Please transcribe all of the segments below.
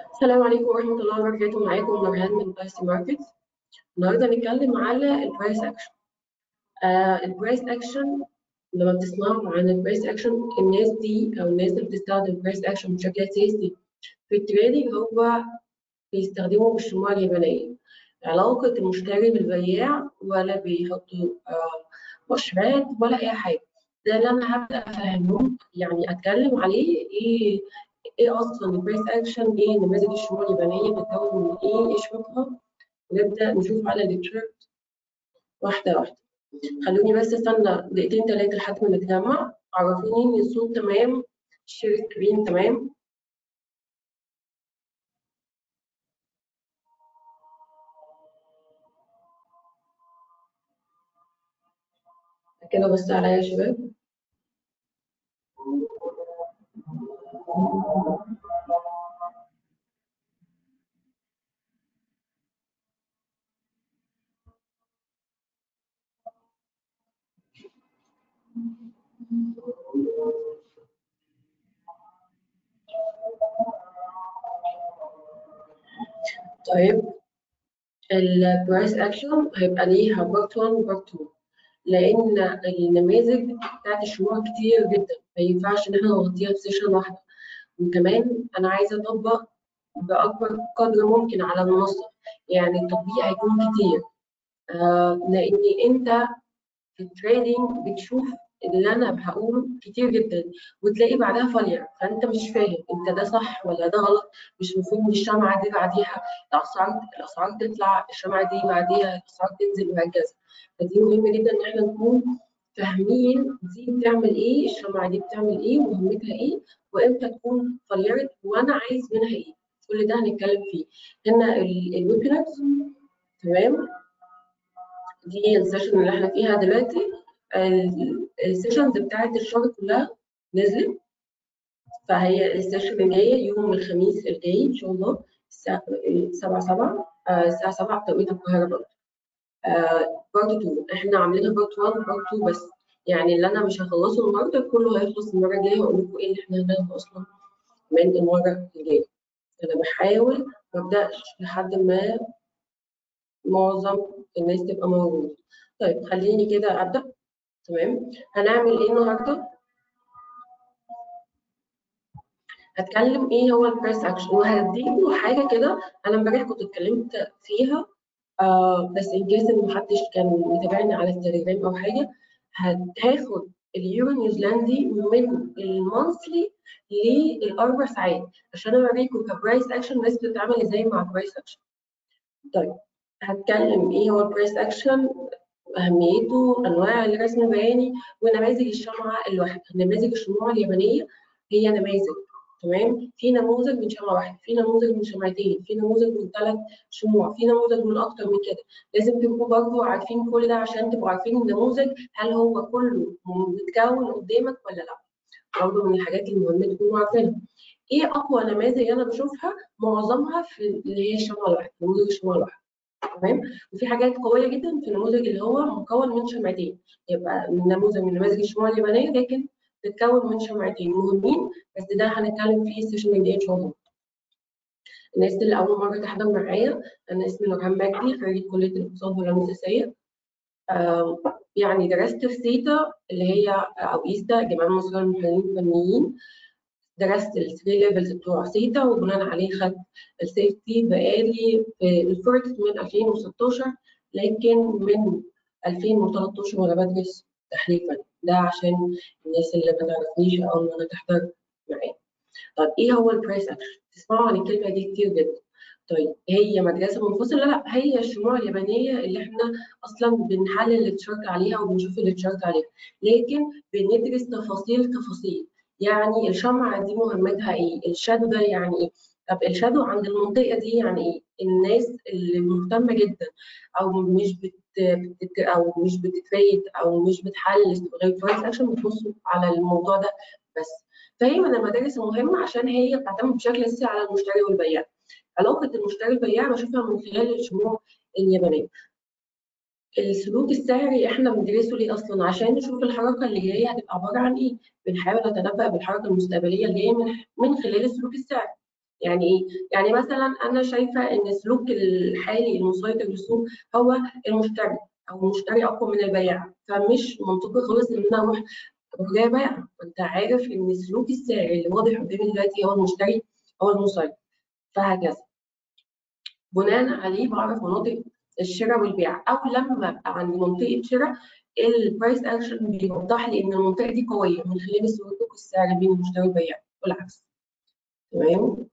السلام عليكم ورحمة الله وبركاته معاكم نورهان من بايسي ماركت النهارده هنتكلم على البرايس اكشن آه البرايس اكشن لما بتسمعوا عن البرايس اكشن الناس دي او الناس اللي بتستخدم البرايس اكشن بشكل اساسي في التريدنج هو بيستخدموا بالشموع اليابانية علاقة المشتري بالبياع ولا بيحطوا آه مؤشرات ولا أي حاجة ده اللي أنا هبدأ أفهمهم يعني أتكلم عليه إيه ايه اصلا البريس اكشن ايه نماذج الشموع اليابانيه بتتكون من ايه ايه شروطها ونبدا نشوف على التشارت واحده واحده خلوني بس استنى دقيقتين ثلاثه لحد ما نتجمع عرفوني ان الصوت تمام الشير سكرين تمام كده بص عليا يا شباب طيب البرايس اكشن هيبقى ليها بارت 1 وبارت 2 لان النماذج بتاعت الشموع كتير جدا ما ينفعش ان احنا نغطيها في سيشن واحده وكمان انا عايزه اطبق باكبر قدر ممكن على المنصه يعني التطبيق هيكون كتير آه لان انت في التريدنج بتشوف اللي انا هقوله كتير جدا وتلاقي بعدها فالير فانت مش فاهم انت ده صح ولا ده غلط مش المفروض ان الشمعه دي بعديها الاسعار الاسعار تطلع الشمعه دي بعديها الاسعار تنزل وهكذا فدي مهم جدا ان احنا نكون فاهمين دي بتعمل ايه الشمعه دي بتعمل ايه ومهمتها ايه وامتى تكون فاليرت وانا عايز منها ايه كل ده هنتكلم فيه هنا الويبينارز تمام دي السيشن اللي احنا فيها دلوقتي السيشنز بتاعت الشهر كلها نزلت فهي السيشن الجايه يوم الخميس الجاي ان شاء الله الساعه 7 7 الساعه 7 بتوقيت القاهره برضه بارت 2 احنا عاملينها بارت 1 بارت 2 بس يعني اللي انا مش هخلصه النهارده كله هيخلص المره الجايه هقول لكم ايه اللي احنا هناخده اصلا من المره الجايه انا بحاول ما ابداش لحد ما معظم الناس تبقى موجوده طيب خليني كده ابدا تمام هنعمل ايه النهارده هتكلم ايه هو البريس اكشن وهديكوا حاجه كده انا امبارح كنت اتكلمت فيها آه بس ان كيس ان محدش كان متابعني على التليجرام او حاجه هتاخد اليورو نيوزيلندي من المونثلي للاربع ساعات عشان اوريكم كبرايس اكشن الناس بتتعامل ازاي مع البرايس اكشن طيب هتكلم ايه هو البرايس اكشن اهميته انواع الرسم البياني ونماذج الشمعه الواحده نماذج الشموع اليابانيه هي نماذج تمام في نموذج من شمعه واحده في نموذج من شمعتين في نموذج من ثلاث شموع في نموذج من اكتر من كده لازم تبقوا برضه عارفين كل ده عشان تبقوا عارفين النموذج هل هو كله متكون قدامك ولا لا برضه من الحاجات المهمه تكونوا عارفينها ايه اقوى نماذج انا بشوفها معظمها في اللي هي الشمعه الواحده نموذج الشمعه الواحده تمام وفي حاجات قويه جدا في النموذج اللي هو مكون من شمعتين يبقى نموذج من نماذج الشموع اليابانيه لكن بتتكون من شمعتين مهمين بس ده هنتكلم فيه السيشن الجاي ان شاء الله الناس اللي اول مره تحضر معايا انا اسمي نورهان مجدي خريج كليه الاقتصاد والعلوم السياسيه آه يعني درست في سيتا اللي هي او ايستا جمعيه مصريه للمحللين الفنيين درست الثري ليفلز بتوع سيتا وبناء عليه خدت السيفتي بقالي في الفوركس من 2016 لكن من 2013 وانا بدرس تحليل فني ده عشان الناس اللي ما تعرفنيش او ما تحضر معايا. طيب ايه هو البرايس اكشن؟ تسمعوا عن الكلمه دي كتير جدا. طيب هي مدرسه منفصله؟ لا هي الشموع اليابانيه اللي احنا اصلا بنحلل التشارت عليها وبنشوف التشارت عليها، لكن بندرس تفاصيل تفاصيل. يعني الشمعة دي مهمتها ايه؟ الشادو ده يعني ايه؟ طب الشادو عند المنطقة دي يعني ايه؟ الناس اللي مهتمة جدا او مش بت, بت او مش بتتريد او مش بتحلل غير اكشن بتبص على الموضوع ده بس. فهي من المدارس المهمة عشان هي بتعتمد بشكل اساسي على المشتري والبياع. علاقة المشتري والبياع بشوفها من خلال الشموع اليابانية. السلوك السعري احنا بندرسه ليه اصلا عشان نشوف الحركه اللي جايه هتبقى عباره عن ايه بنحاول نتنبأ بالحركه المستقبليه اللي جايه من من خلال السلوك السعري يعني ايه؟ يعني مثلا انا شايفه ان السلوك الحالي المسيطر للسوق هو المشتري او المشتري اقوى من البياع فمش منطقي خالص ان انا اروح اروح جايه بيع انت عارف ان السلوك السعري اللي واضح قدامي دلوقتي هو المشتري هو المسيطر فهكذا بناء عليه بعرف مناطق الشراء والبيع او لما ابقى عندي منطقه شراء البرايس اكشن بيوضح لي ان المنطقه دي قويه من خلال السلوك السعري بين المشتري والبياع والعكس تمام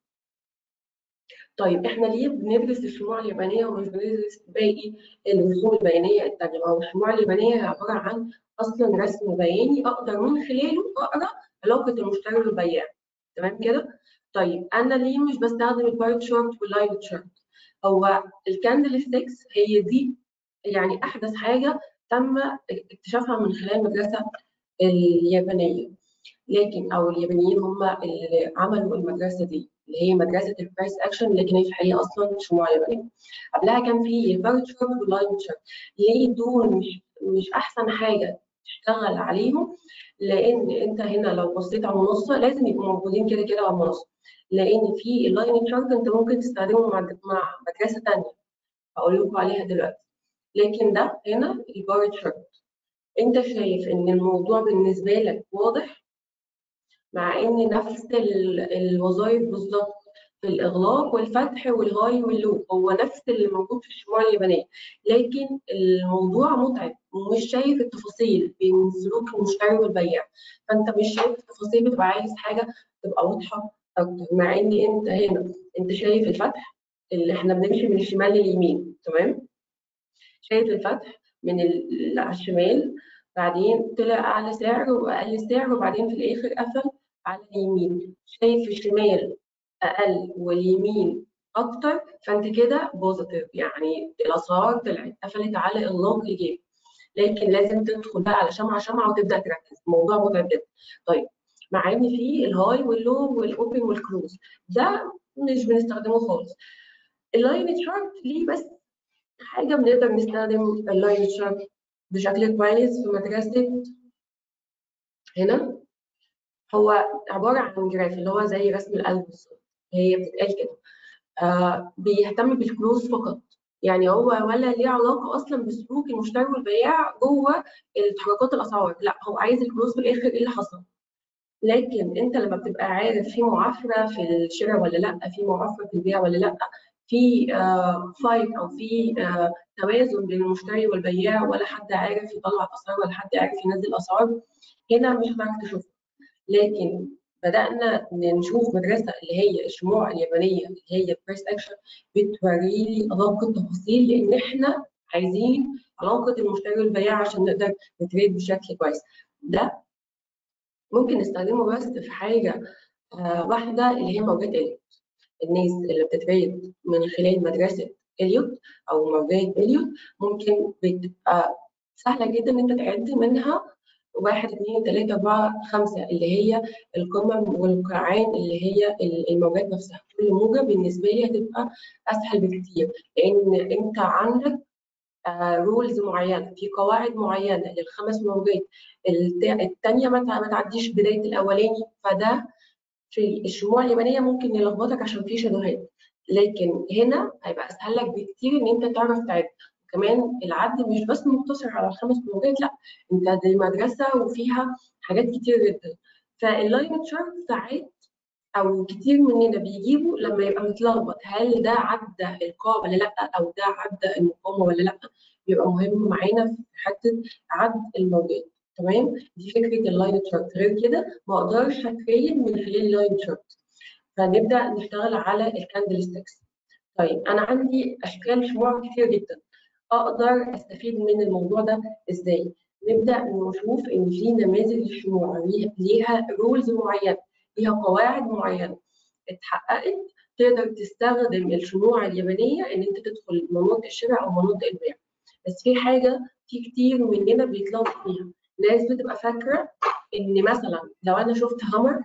طيب احنا ليه بندرس الشموع اليابانيه ومش بندرس باقي الرسوم البيانيه التانيه؟ ما هو الشموع اليابانيه هي عباره عن اصلا رسم بياني اقدر من خلاله اقرا علاقه المشتري والبياع تمام كده؟ طيب انا ليه مش بستخدم البارت شورت واللاين شورت؟ هو الكاندل ستيكس هي دي يعني احدث حاجه تم اكتشافها من خلال المدرسه اليابانيه لكن او اليابانيين هم اللي عملوا المدرسه دي اللي هي مدرسه البرايس اكشن لكن هي في الحقيقه اصلا شموع يابانيه قبلها كان في بارت شورت ولاين شورت ليه دول مش مش احسن حاجه تشتغل عليهم لان انت هنا لو بصيت على المنصه لازم يبقوا موجودين كده كده على المنصه لان في اللاين شارت انت ممكن تستخدمه مع مع مدرسه ثانيه هقول لكم عليها دلوقتي لكن ده هنا البار شارت انت شايف ان الموضوع بالنسبه لك واضح مع ان نفس الوظائف بالظبط في الاغلاق والفتح والهاي واللو هو نفس اللي موجود في الشموع اليابانيه لكن الموضوع متعب ومش شايف التفاصيل بين سلوك المشتري والبياع فانت مش شايف التفاصيل بتبقى عايز حاجه تبقى واضحه اكتر مع ان انت هنا انت شايف الفتح اللي احنا بنمشي من الشمال لليمين تمام شايف الفتح من على الشمال بعدين طلع اعلى سعر واقل سعر وبعدين في الاخر قفل على اليمين شايف الشمال اقل واليمين اكتر فانت كده بوزيتيف يعني الاسعار طلعت قفلت على اغلاق ايجابي لكن لازم تدخل بقى على شمعه شمعه وتبدا تركز الموضوع متعب جدا طيب مع ان في الهاي واللو والاوبن والكلوز ده مش بنستخدمه خالص اللاين تشارت ليه بس حاجه بنقدر نستخدم اللاين تشارت بشكل كويس في مدرسه هنا هو عباره عن جراف اللي هو زي رسم القلب بالظبط هي بتتقال كده آه بيهتم بالكلوز فقط يعني هو ولا ليه علاقه اصلا بسلوك المشتري والبياع جوه تحركات الاسعار لا هو عايز الكلوز في الاخر ايه اللي حصل لكن انت لما بتبقى عارف في معافره في الشراء ولا لا في معافره في البيع ولا لا في فايت او في توازن بين المشتري والبياع ولا حد عارف يطلع اسعار ولا حد عارف ينزل اسعار هنا مش هتعرف تشوفها لكن بدانا نشوف مدرسه اللي هي الشموع اليابانيه اللي هي بريس اكشن بتوري لي ادق التفاصيل لان احنا عايزين علاقه المشتري والبياع عشان نقدر نتريد بشكل كويس ده ممكن نستخدمه بس في حاجه واحده اللي هي موجات اليوت الناس اللي بتتريد من خلال مدرسه اليوت او موجات اليوت ممكن بتبقى سهله جدا ان انت تعد منها واحد اثنين ثلاثة أربعة خمسة اللي هي القمم والقاعان اللي هي الموجات نفسها كل موجة بالنسبة لي هتبقى أسهل بكتير لأن أنت عندك رولز معينه في قواعد معينه للخمس موجات الثانيه ما تعديش بدايه الاولاني فده في الشموع اليابانيه ممكن يلخبطك عشان في شبهات لكن هنا هيبقى اسهل لك بكتير ان انت تعرف تعد كمان العد مش بس مقتصر على الخمس موجات لا انت دي مدرسه وفيها حاجات كتير جدا فاللاين تشارت ساعات او كتير مننا بيجيبوا لما يبقى متلخبط هل ده عدى القاع ولا لا او ده عدى المقاومه ولا لا بيبقى مهم معانا في حته عد الموجات تمام دي فكره اللاين تشارت غير كده ما اقدرش اتريد من خلال اللاين تشارت فنبدا نشتغل على الكاندل ستيكس طيب انا عندي اشكال شموع كتير جدا اقدر استفيد من الموضوع ده ازاي نبدا نشوف ان في نماذج الشموع ليها رولز معينه ليها قواعد معينه اتحققت تقدر تستخدم الشموع اليابانيه ان انت تدخل مناطق الشراء او مناطق البيع بس في حاجه في كتير مننا بيتلخبط فيها ناس بتبقى فاكره ان مثلا لو انا شفت هامر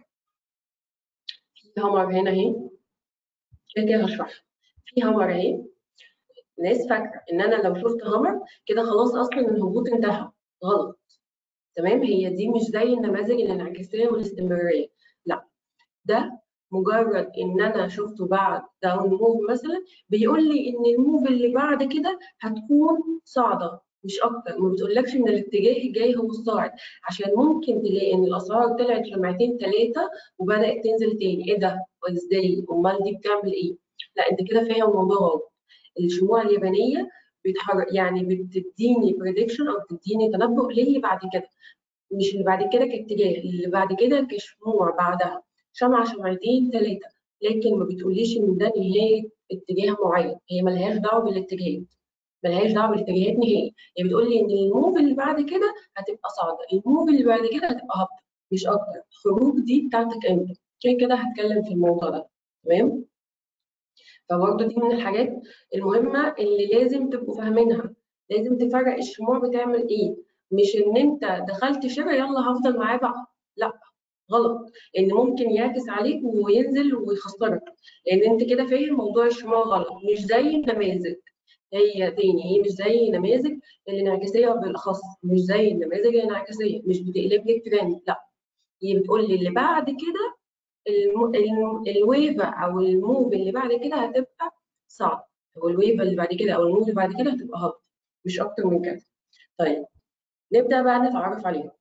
في هامر هنا اهي كده كده هشرحها في هامر اهي ناس فاكره ان انا لو شفت هامر كده خلاص اصلا الهبوط انتهى غلط تمام هي دي مش زي النماذج الانعكاسيه والاستمراريه لا ده مجرد ان انا شفته بعد داون موف مثلا بيقول لي ان الموف اللي بعد كده هتكون صاعده مش اكتر ما بتقولكش ان الاتجاه الجاي هو الصاعد عشان ممكن تلاقي ان الاسعار طلعت لمعتين ثلاثه وبدات تنزل تاني ايه ده وازاي امال دي بتعمل ايه لا انت كده فاهم الموضوع غلط الشموع اليابانيه بيتحرك يعني بتديني بريدكشن او بتديني تنبؤ للي بعد كده مش اللي بعد كده كاتجاه اللي بعد كده كشموع بعدها شمعة شمعتين ثلاثة لكن ما بتقوليش ان ده نهاية اتجاه معين هي ملهاش دعوة بالاتجاهات ملهاش دعوة بالاتجاهات نهائي هي بتقول لي ان الموف اللي بعد كده هتبقى صاعدة الموف اللي بعد كده هتبقى هابطة مش اكتر الخروج دي بتاعتك انت كده كده هتكلم في الموضوع ده تمام فبرضه دي من الحاجات المهمة اللي لازم تبقوا فاهمينها لازم تفرق الشموع بتعمل ايه مش ان انت دخلت شراء يلا هفضل معاه بقى لا غلط لان ممكن يعكس عليك وينزل ويخسرك لان انت كده فاهم موضوع الشموع غلط مش زي النماذج هي تاني هي مش زي النماذج الانعكاسيه بالاخص مش زي النماذج الانعكاسيه مش بتقلب لك ترند لا هي بتقول لي اللي بعد كده الويفا او الموف اللي بعد كده هتبقى صعب او الويفا اللي بعد كده او الموف اللي بعد كده هتبقى هابط مش اكتر من كده طيب نبدا بقى نتعرف عليهم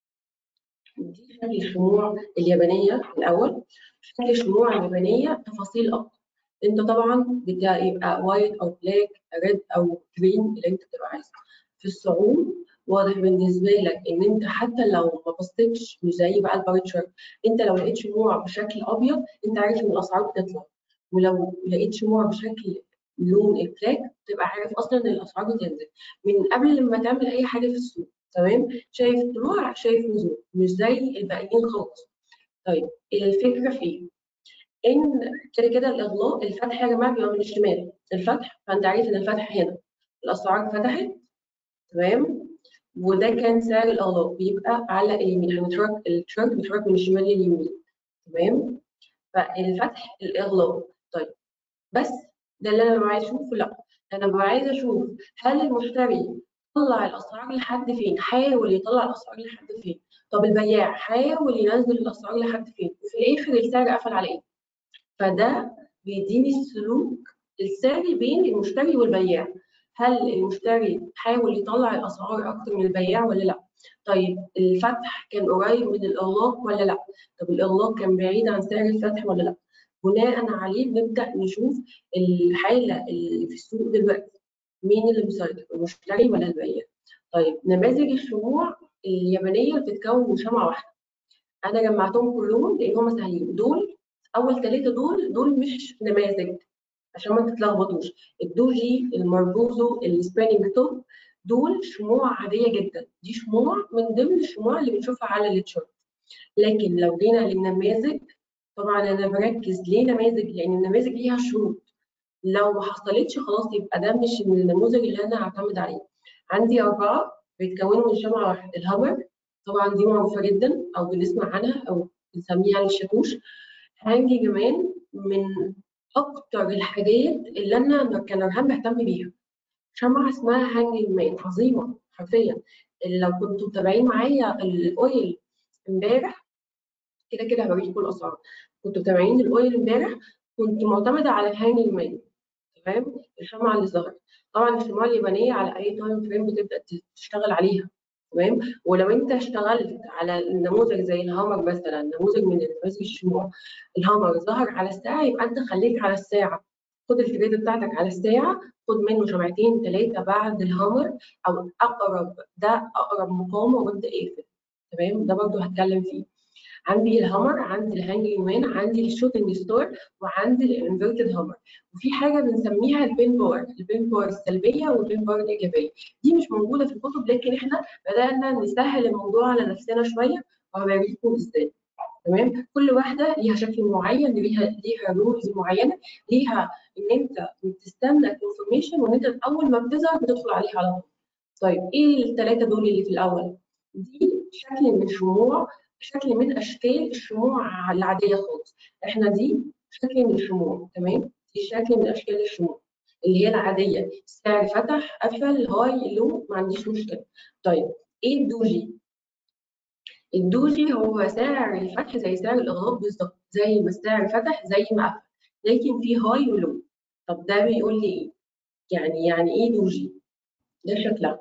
دي شكل الشموع اليابانيه الاول شكل الشموع اليابانيه تفاصيل اكتر انت طبعا بيبقى وايت او بلاك ريد او جرين اللي انت بتبقى عايزه في الصعود واضح بالنسبه لك ان انت حتى لو ما بصيتش مش زي بقى البار تشارت انت لو لقيت شموع بشكل ابيض انت عارف ان الاسعار بتطلع ولو لقيت شموع بشكل لون البلاك تبقى عارف اصلا ان الاسعار بتنزل من قبل لما تعمل اي حاجه في السوق تمام شايف طلوع شايف نزول مش زي الباقيين خالص طيب الفكره في ايه؟ ان كده كده الاغلاق الفتح يا جماعه بيبقى من الشمال الفتح فانت عارف ان الفتح هنا الاسعار فتحت تمام وده كان سعر الاغلاق بيبقى على اليمين يعني التراك التراك بيتحرك من الشمال لليمين تمام فالفتح الاغلاق طيب بس ده اللي انا ببقى عايز اشوفه لا انا ببقى عايزه اشوف هل المشتري طلع الاسعار لحد فين حاول يطلع الاسعار لحد فين طب البياع حاول ينزل الاسعار لحد فين وفي الاخر السعر قفل على ايه فده بيديني السلوك السعري بين المشتري والبياع هل المشتري حاول يطلع الاسعار اكتر من البياع ولا لا طيب الفتح كان قريب من الاغلاق ولا لا طب الاغلاق كان بعيد عن سعر الفتح ولا لا بناء عليه بنبدا نشوف الحاله اللي في السوق دلوقتي مين اللي مسيطر المشتري ولا البياع طيب نماذج الشموع اليابانيه بتتكون من شمعه واحده انا جمعتهم كلهم لان هم سهلين دول اول ثلاثه دول دول مش نماذج عشان ما تتلخبطوش الدوجي المربوزو السبانينج توب دول شموع عاديه جدا دي شموع من ضمن الشموع اللي بنشوفها على التشارت لكن لو جينا للنماذج طبعا انا بركز ليه نماذج لان النماذج ليها شروط لو ما حصلتش خلاص يبقى ده مش من النموذج اللي انا هعتمد عليه عندي اربعه بيتكونوا من شمعه واحده الهامر طبعا دي معروفه جدا او بنسمع عنها او بنسميها الشاكوش هانجي كمان من اكتر الحاجات اللي انا كان ارهام بهتم بيها شمعة اسمها هانجي مان عظيمة حرفيا لو كنتوا متابعين معايا الاويل امبارح كده كده هوريكم الاسعار كنتوا متابعين الاويل امبارح كنت معتمدة على الهانجي مان تمام الشمعة اللي ظهرت طبعا الشموع اليابانية على اي تايم فريم بتبدا تشتغل عليها تمام ولو انت اشتغلت على النموذج زي الهامر مثلا نموذج من نماذج الشموع الهامر ظهر على الساعه يبقى انت خليك على الساعه خد التريد بتاعتك على الساعه خد منه شمعتين ثلاثه بعد الهامر او اقرب ده اقرب مقاومه وابدا اقفل تمام ده برضه هتكلم فيه عندي الهامر عندي الهانجنج مان عندي الشوتنج ستور وعندي الانفيرتد هامر وفي حاجه بنسميها البين باور البين باور السلبيه والبين باور الايجابيه دي مش موجوده في الكتب لكن احنا بدانا نسهل الموضوع على نفسنا شويه وهوريكم ازاي تمام كل واحده ليها شكل معين ليها ليها رولز معينه ليها ان انت بتستنى انفورميشن وان انت اول ما بتظهر بتدخل عليها على طول طيب ايه الثلاثه دول اللي في الاول دي شكل من الشموع شكل من اشكال الشموع العاديه خالص احنا دي شكل من الشموع تمام دي شكل من اشكال الشموع اللي هي العاديه السعر فتح قفل هاي لو ما عنديش مشكله طيب ايه الدوجي الدوجي هو سعر الفتح زي سعر الاغلاق بالظبط زي ما السعر فتح زي ما قفل لكن في هاي ولو طب ده بيقول لي ايه يعني يعني ايه دوجي ده شكلها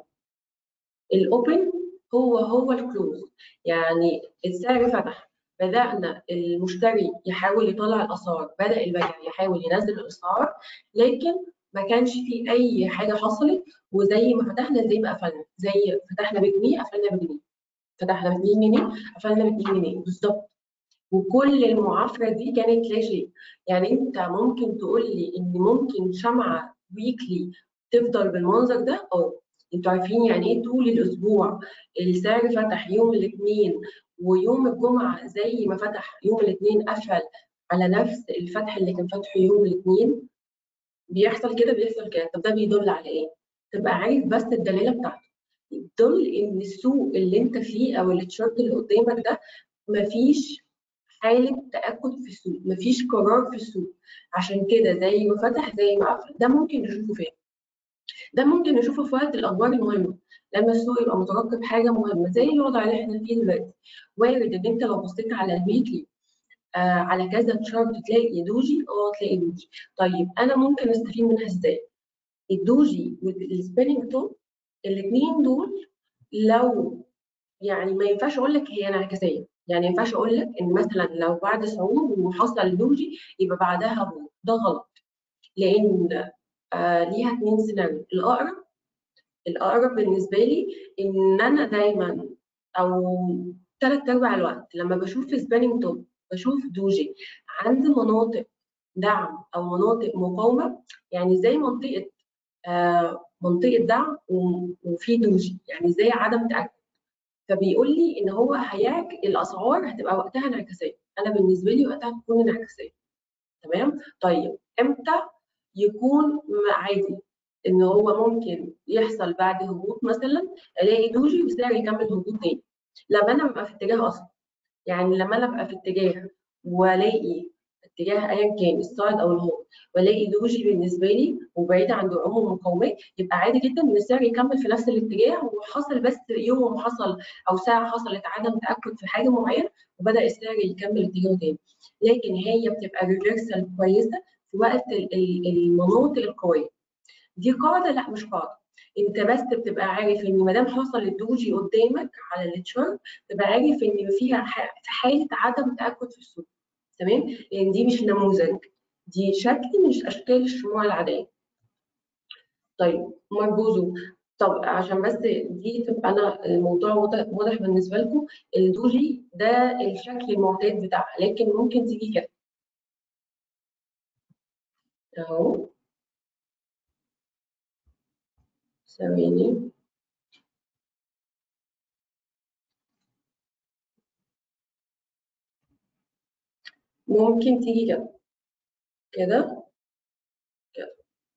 الاوبن هو هو الكلوز يعني السعر فتح بدأنا المشتري يحاول يطلع الأسعار بدأ البائع يحاول ينزل الأسعار لكن ما كانش في أي حاجة حصلت وزي ما فتحنا زي ما قفلنا زي فتحنا بجنيه قفلنا بجنيه فتحنا ب 2 جنيه قفلنا ب 2 جنيه بالظبط وكل المعافرة دي كانت لا شيء يعني انت ممكن تقول لي ان ممكن شمعة ويكلي تفضل بالمنظر ده اه انتوا عارفين يعني ايه طول الاسبوع السعر فتح يوم الاثنين ويوم الجمعة زي ما فتح يوم الاثنين قفل على نفس الفتح اللي كان فاتحه يوم الاثنين بيحصل كده بيحصل كده طب ده بيدل على ايه؟ تبقى عارف بس الدلاله بتاعته يدل ان السوق اللي انت فيه او التشارت اللي قدامك ده مفيش حاله تاكد في السوق مفيش قرار في السوق عشان كده زي ما فتح زي ما قفل ده ممكن نشوفه فين ده ممكن نشوفه في وقت الاخبار المهمه لما السوق يبقى مترقب حاجه مهمه زي الوضع اللي احنا فيه دلوقتي وارد ان انت لو بصيت على الويكلي آه على كذا تشارت تلاقي دوجي اه تلاقي دوجي طيب انا ممكن استفيد منها ازاي الدوجي والسبيننج توب الاثنين دول لو يعني ما ينفعش اقول لك هي انعكاسيه يعني ما ينفعش اقول لك ان مثلا لو بعد صعود وحصل دوجي يبقى بعدها هبوط ده غلط لان آه ليها اثنين سيناريو الاقرب الاقرب بالنسبه لي ان انا دايما او ثلاث ارباع الوقت لما بشوف سبيننج توب بشوف دوجي عند مناطق دعم او مناطق مقاومه يعني زي منطقه آه منطقه دعم وفي دوجي يعني زي عدم تاكد فبيقول لي ان هو هيعك الاسعار هتبقى وقتها انعكاسيه انا بالنسبه لي وقتها تكون انعكاسيه تمام طيب امتى يكون عادي ان هو ممكن يحصل بعد هبوط مثلا الاقي دوجي وسعر يكمل هبوط تاني لما انا ببقى في اتجاه اصلا يعني لما انا ابقى في اتجاه والاقي اتجاه ايا كان الصاعد او الهبوط والاقي دوجي بالنسبه لي وبعيد عن دعوم ومقاومات يبقى عادي جدا ان السعر يكمل في نفس الاتجاه وحصل بس يوم حصل او ساعه حصلت عدم تاكد في حاجه معينه وبدا السعر يكمل اتجاهه تاني لكن هي بتبقى ريفرسال كويسه في وقت المناطق القويه دي قاعده لا مش قاعده انت بس بتبقى عارف ان ما دام حصل الدوجي قدامك على التشارت تبقى عارف ان فيها في حاله عدم تاكد في السوق تمام لان دي مش نموذج دي شكل مش اشكال الشموع العاديه طيب مربوزو طب عشان بس دي تبقى انا الموضوع واضح بالنسبه لكم الدوجي ده الشكل المعتاد بتاعها لكن ممكن تيجي كده اهو ثواني ممكن تيجي كده كده كده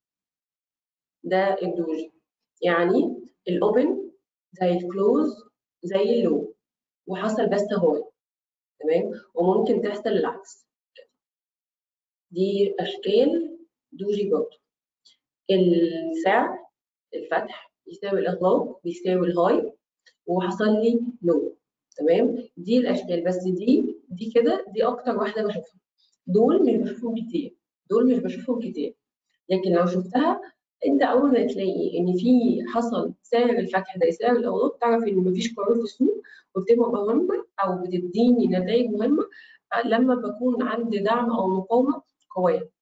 ده الدوجي يعني الاوبن زي الكلوز زي اللو وحصل بس هاي تمام وممكن تحصل العكس دي اشكال دوجي برضه السعر الفتح يساوي الاغلاق بيساوي الهاي وحصل لي لو تمام دي الاشكال بس دي دي كده دي اكتر واحده بشوفها دول مش بشوفهم كتير دول مش بشوفهم كتير لكن لو شفتها انت اول ما تلاقي ان في حصل سعر الفتح زي سعر الاغلاق تعرف ان مفيش قرار في السوق وبتبقى مهمه او بتديني نتائج مهمه لما بكون عندي دعم او مقاومه قويه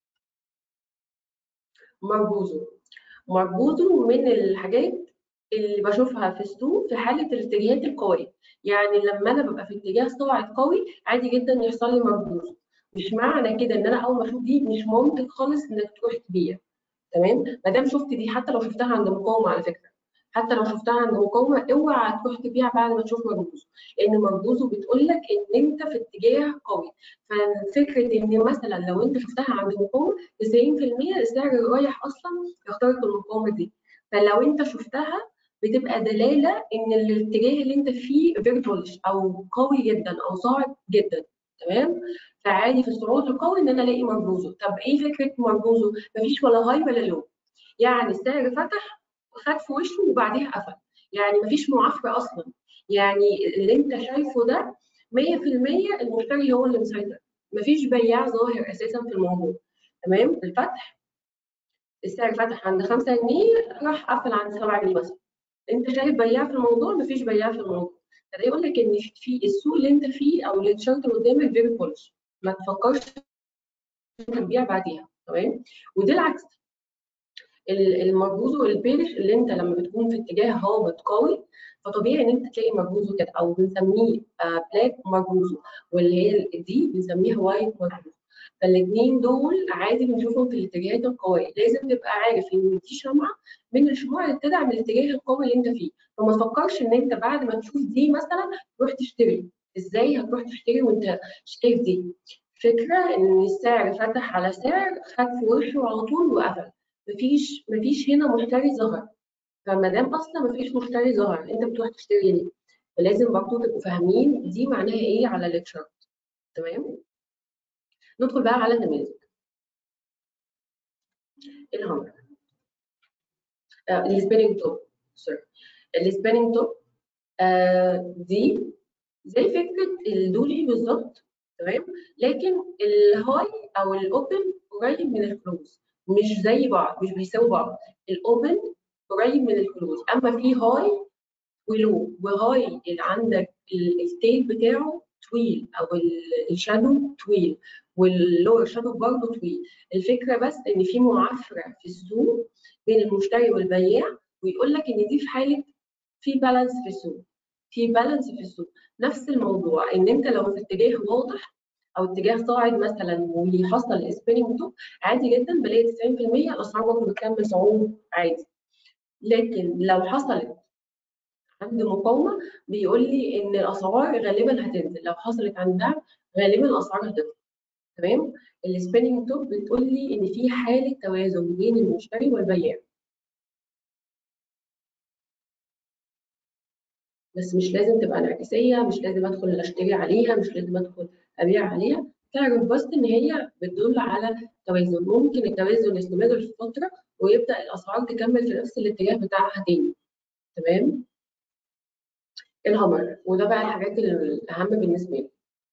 مربوزو مربوزو من الحاجات اللي بشوفها في السوق في حاله الاتجاهات القويه يعني لما انا ببقى في اتجاه صاعد قوي عادي جدا يحصل لي مربوزو مش معنى كده ان انا اول ما اشوف دي مش منطق خالص انك تروح تبيع تمام ما دام شفت دي حتى لو شفتها عند مقاومه على فكره حتى لو شفتها عند مقاومه اوعى تروح تبيع بعد ما تشوف مربوزه لان مربوزه بتقول لك ان انت في اتجاه قوي ففكره ان مثلا لو انت شفتها عند مقاومه 90% السعر رايح اصلا يخترق المقاومه دي فلو انت شفتها بتبقى دلاله ان الاتجاه اللي انت فيه فيري بولش او قوي جدا او صاعد جدا تمام فعادي في الصعود القوي ان انا الاقي مربوزه طب ايه فكره مربوزه مفيش ولا هاي ولا لو يعني السعر فتح خد في وشه وبعديها قفل يعني مفيش معافره اصلا يعني اللي انت شايفه ده 100% المشتري هو اللي مسيطر مفيش بياع ظاهر اساسا في الموضوع تمام الفتح السعر فتح عند 5 جنيه راح قفل عند 7 جنيه مثلا انت شايف بياع في الموضوع مفيش بياع في الموضوع فده يقول لك ان في السوق اللي انت فيه او التشارت اللي قدامك فيري بولش ما تفكرش تبيع بعديها تمام وده العكس المرجوز والبيرش اللي انت لما بتكون في اتجاه هابط قوي فطبيعي ان انت تلاقي مرجوزو كده او بنسميه بلاك مرجوزو واللي هي دي بنسميها وايت مرجوزو فالاثنين دول عادي بنشوفهم في الاتجاهات القويه لازم تبقى عارف ان دي شمعه من الشموع اللي بتدعم الاتجاه القوي اللي انت فيه فما تفكرش ان انت بعد ما تشوف دي مثلا تروح تشتري ازاي هتروح تشتري وانت شايف دي فكره ان السعر فتح على سعر خد في وشه على طول وقفل مفيش مفيش هنا مشتري ظهر فما دام اصلا مفيش مشتري ظهر انت بتروح تشتري ليه فلازم برضه تبقوا فاهمين دي معناها ايه على التشارت تمام ندخل بقى على النماذج الهامر آه السبيننج توب سوري السبيننج توب آه دي زي فكره الدولي بالظبط تمام لكن الهاي او الاوبن قريب من الكلوز مش زي بعض مش بيساوي بعض الاوبن قريب من الكلوز اما في هاي ولو وهاي اللي عندك التيل بتاعه طويل او الشادو طويل واللور شادو برضه طويل الفكره بس ان في معافره في السوق بين المشتري والبياع ويقول لك ان دي في حاله في بالانس في السوق في بالانس في السوق نفس الموضوع ان انت لو في اتجاه واضح او اتجاه صاعد مثلا وحصل سبيننج توب عادي جدا بلاقي 90% الاسعار برضه بتكمل صعود عادي لكن لو حصلت عند مقاومه بيقول لي ان الاسعار غالبا هتنزل لو حصلت عند دعم غالبا الاسعار هتطلع تمام السبيننج توب بتقول لي ان في حاله توازن بين المشتري والبياع بس مش لازم تبقى انعكاسيه مش لازم ادخل اشتري عليها مش لازم ادخل ابيع عليها تعرف بس ان هي بتدل على توازن ممكن التوازن يستمر في فتره ويبدا الاسعار تكمل في نفس الاتجاه بتاعها تاني تمام الهامر وده بقى الحاجات الاهم بالنسبه لي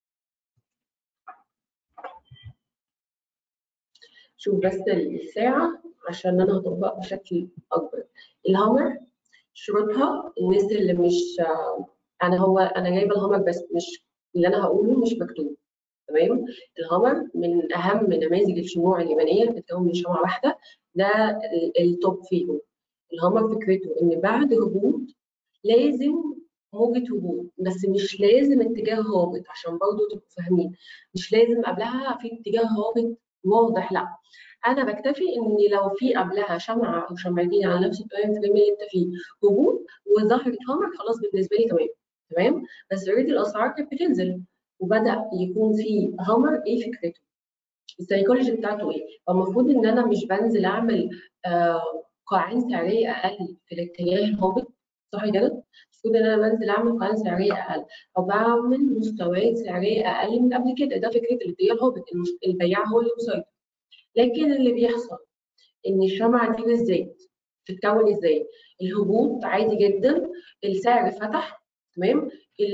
شوف بس الساعه عشان انا هطبق بشكل اكبر الهامر شروطها الناس اللي مش انا هو انا جايبه الهامر بس مش اللي انا هقوله مش مكتوب تمام الهامر من اهم نماذج الشموع اليابانيه بتتكون من شمعه واحده ده التوب فيهم الهامر فكرته ان بعد هبوط لازم موجة هبوط بس مش لازم اتجاه هابط عشان برضه تبقوا فاهمين مش لازم قبلها في اتجاه هابط واضح لا انا بكتفي ان لو في قبلها شمعه او شمعتين على نفس التايم فريم اللي انت فيه هبوط وظهرت هامر خلاص بالنسبه لي تمام تمام بس اوريدي الاسعار كانت بتنزل وبدا يكون في هامر ايه فكرته السيكولوجي بتاعته ايه المفروض ان انا مش بنزل اعمل آه قاعين سعريه اقل في الاتجاه الهابط صح كده المفروض ان انا بنزل اعمل قاعين سعريه اقل او بعمل مستويات سعريه اقل من قبل كده ده فكره الاتجاه الهابط البياع هو اللي مسيطر لكن اللي بيحصل ان الشمعه دي بالذات بتتكون ازاي الهبوط عادي جدا السعر فتح تمام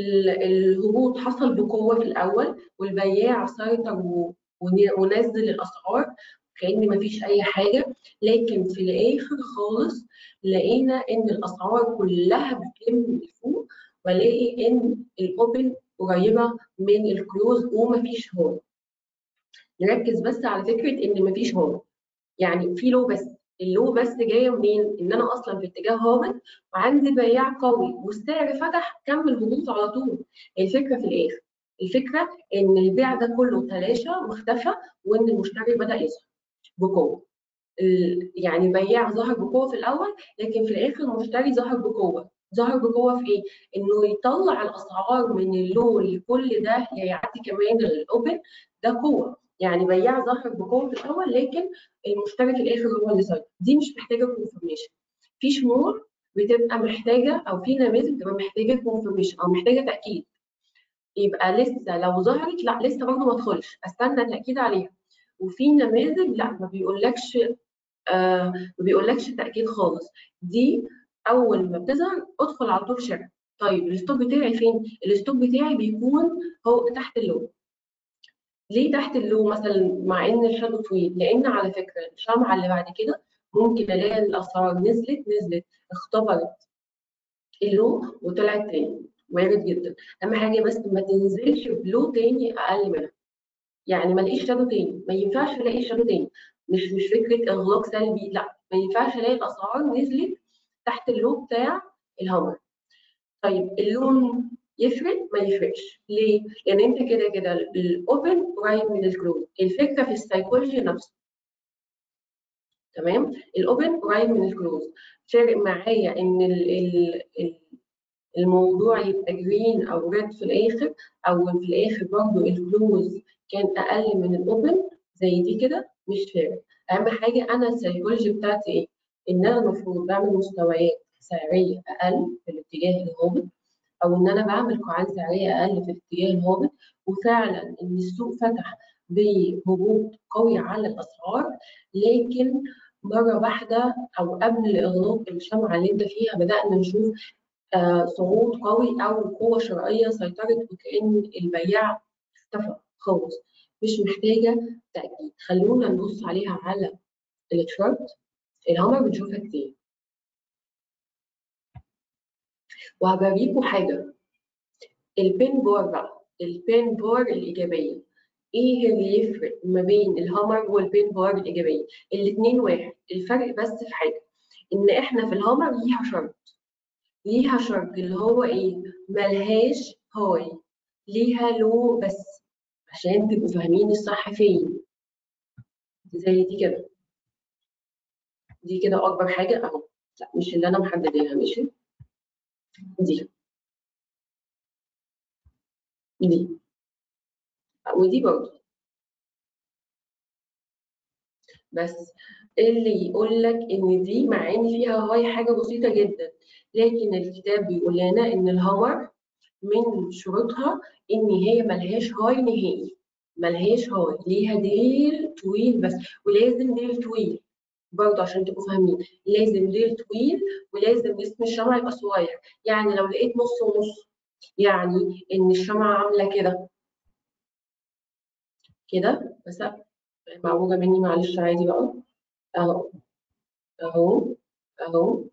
الهبوط حصل بقوه في الاول والبياع سيطر ونزل الاسعار كان مفيش اي حاجه لكن في الاخر خالص لقينا ان الاسعار كلها بتلم لفوق والاقي ان الاوبن قريبه من الكلوز ومفيش هول نركز بس على فكره ان مفيش هول يعني في لو بس اللو بس جايه منين؟ ان انا اصلا في اتجاه هابط وعندي بياع قوي والسعر فتح كمل هبوط على طول الفكره في الاخر الفكره ان البيع ده كله تلاشى واختفى وان المشتري بدا يظهر بقوه يعني بياع ظهر بقوه في الاول لكن في الاخر المشتري ظهر بقوه ظهر بقوه في ايه؟ انه يطلع الاسعار من اللو لكل ده يعدي كمان الاوبن ده قوه يعني بياع ظهر بقوه في الاول لكن المشتري في الاخر هو اللي سيطر دي مش محتاجه كونفرميشن في شموع بتبقى محتاجه او في نماذج بتبقى محتاجه كونفرميشن او محتاجه تاكيد يبقى لسه لو ظهرت لا لسه برضه ما ادخلش استنى تاكيد عليها وفي نماذج لا ما بيقولكش آه ما بيقولكش تاكيد خالص دي اول ما بتظهر ادخل على طول شراء طيب الستوب بتاعي فين؟ الستوب بتاعي بيكون هو تحت اللو ليه تحت اللو مثلا مع ان الشادو طويل؟ لان على فكره الشمعه اللي بعد كده ممكن الاقي الاسعار نزلت نزلت اختبرت اللو وطلعت تاني وارد جدا اهم حاجه بس ما تنزلش بلو تاني اقل منها يعني ما الاقيش شادو تاني ما ينفعش الاقي شادو تاني مش مش فكره اغلاق سلبي لا ما ينفعش الاقي الاسعار نزلت تحت اللو بتاع الهامر طيب اللون يفرق ما يفرقش ليه؟ لان انت كده كده الاوبن قريب من الكلوز الفكره في السايكولوجي نفسه تمام الاوبن قريب من الكلوز فارق معايا ان ال ال الموضوع يبقى جرين او ريد في الاخر او في الاخر برضه الكلوز كان اقل من الاوبن زي دي كده مش فارق اهم حاجه انا السايكولوجي بتاعتي ايه؟ ان انا المفروض بعمل مستويات سعريه اقل في الاتجاه الهابط او ان انا بعمل قاعات سعريه اقل في الاتجاه الهابط وفعلا ان السوق فتح بهبوط قوي على الاسعار لكن مره واحده او قبل اغلاق الشمعه اللي انت فيها بدانا نشوف آه صعود قوي او قوه شرائيه سيطرت وكان البياع اختفى خالص مش محتاجه تاكيد خلونا نبص عليها على التشارت الهامر بنشوفها كتير وهوريكم حاجه البين بار بقى البين بار الايجابيه ايه اللي يفرق ما بين الهامر والبين بار الايجابيه الاثنين واحد الفرق بس في حاجه ان احنا في الهامر ليها شرط ليها شرط اللي هو ايه ملهاش هاي ليها لو بس عشان تبقوا فاهمين الصح فين زي دي كده دي كده اكبر حاجه اهو لا مش اللي انا محدداها ماشي دي دي ودي برضه بس اللي يقول لك ان دي مع ان فيها هاي حاجه بسيطه جدا لكن الكتاب بيقول لنا ان الهامر من شروطها ان هي ملهاش هاي نهائي ملهاش هاي ليها ديل طويل بس ولازم ديل طويل برضه عشان تبقوا فاهمين لازم ديل طويل ولازم جسم الشمعة يبقى صغير يعني لو لقيت نص ونص يعني ان الشمعة عاملة كده كده بس معوجة مني معلش عادي بقى اهو اهو اهو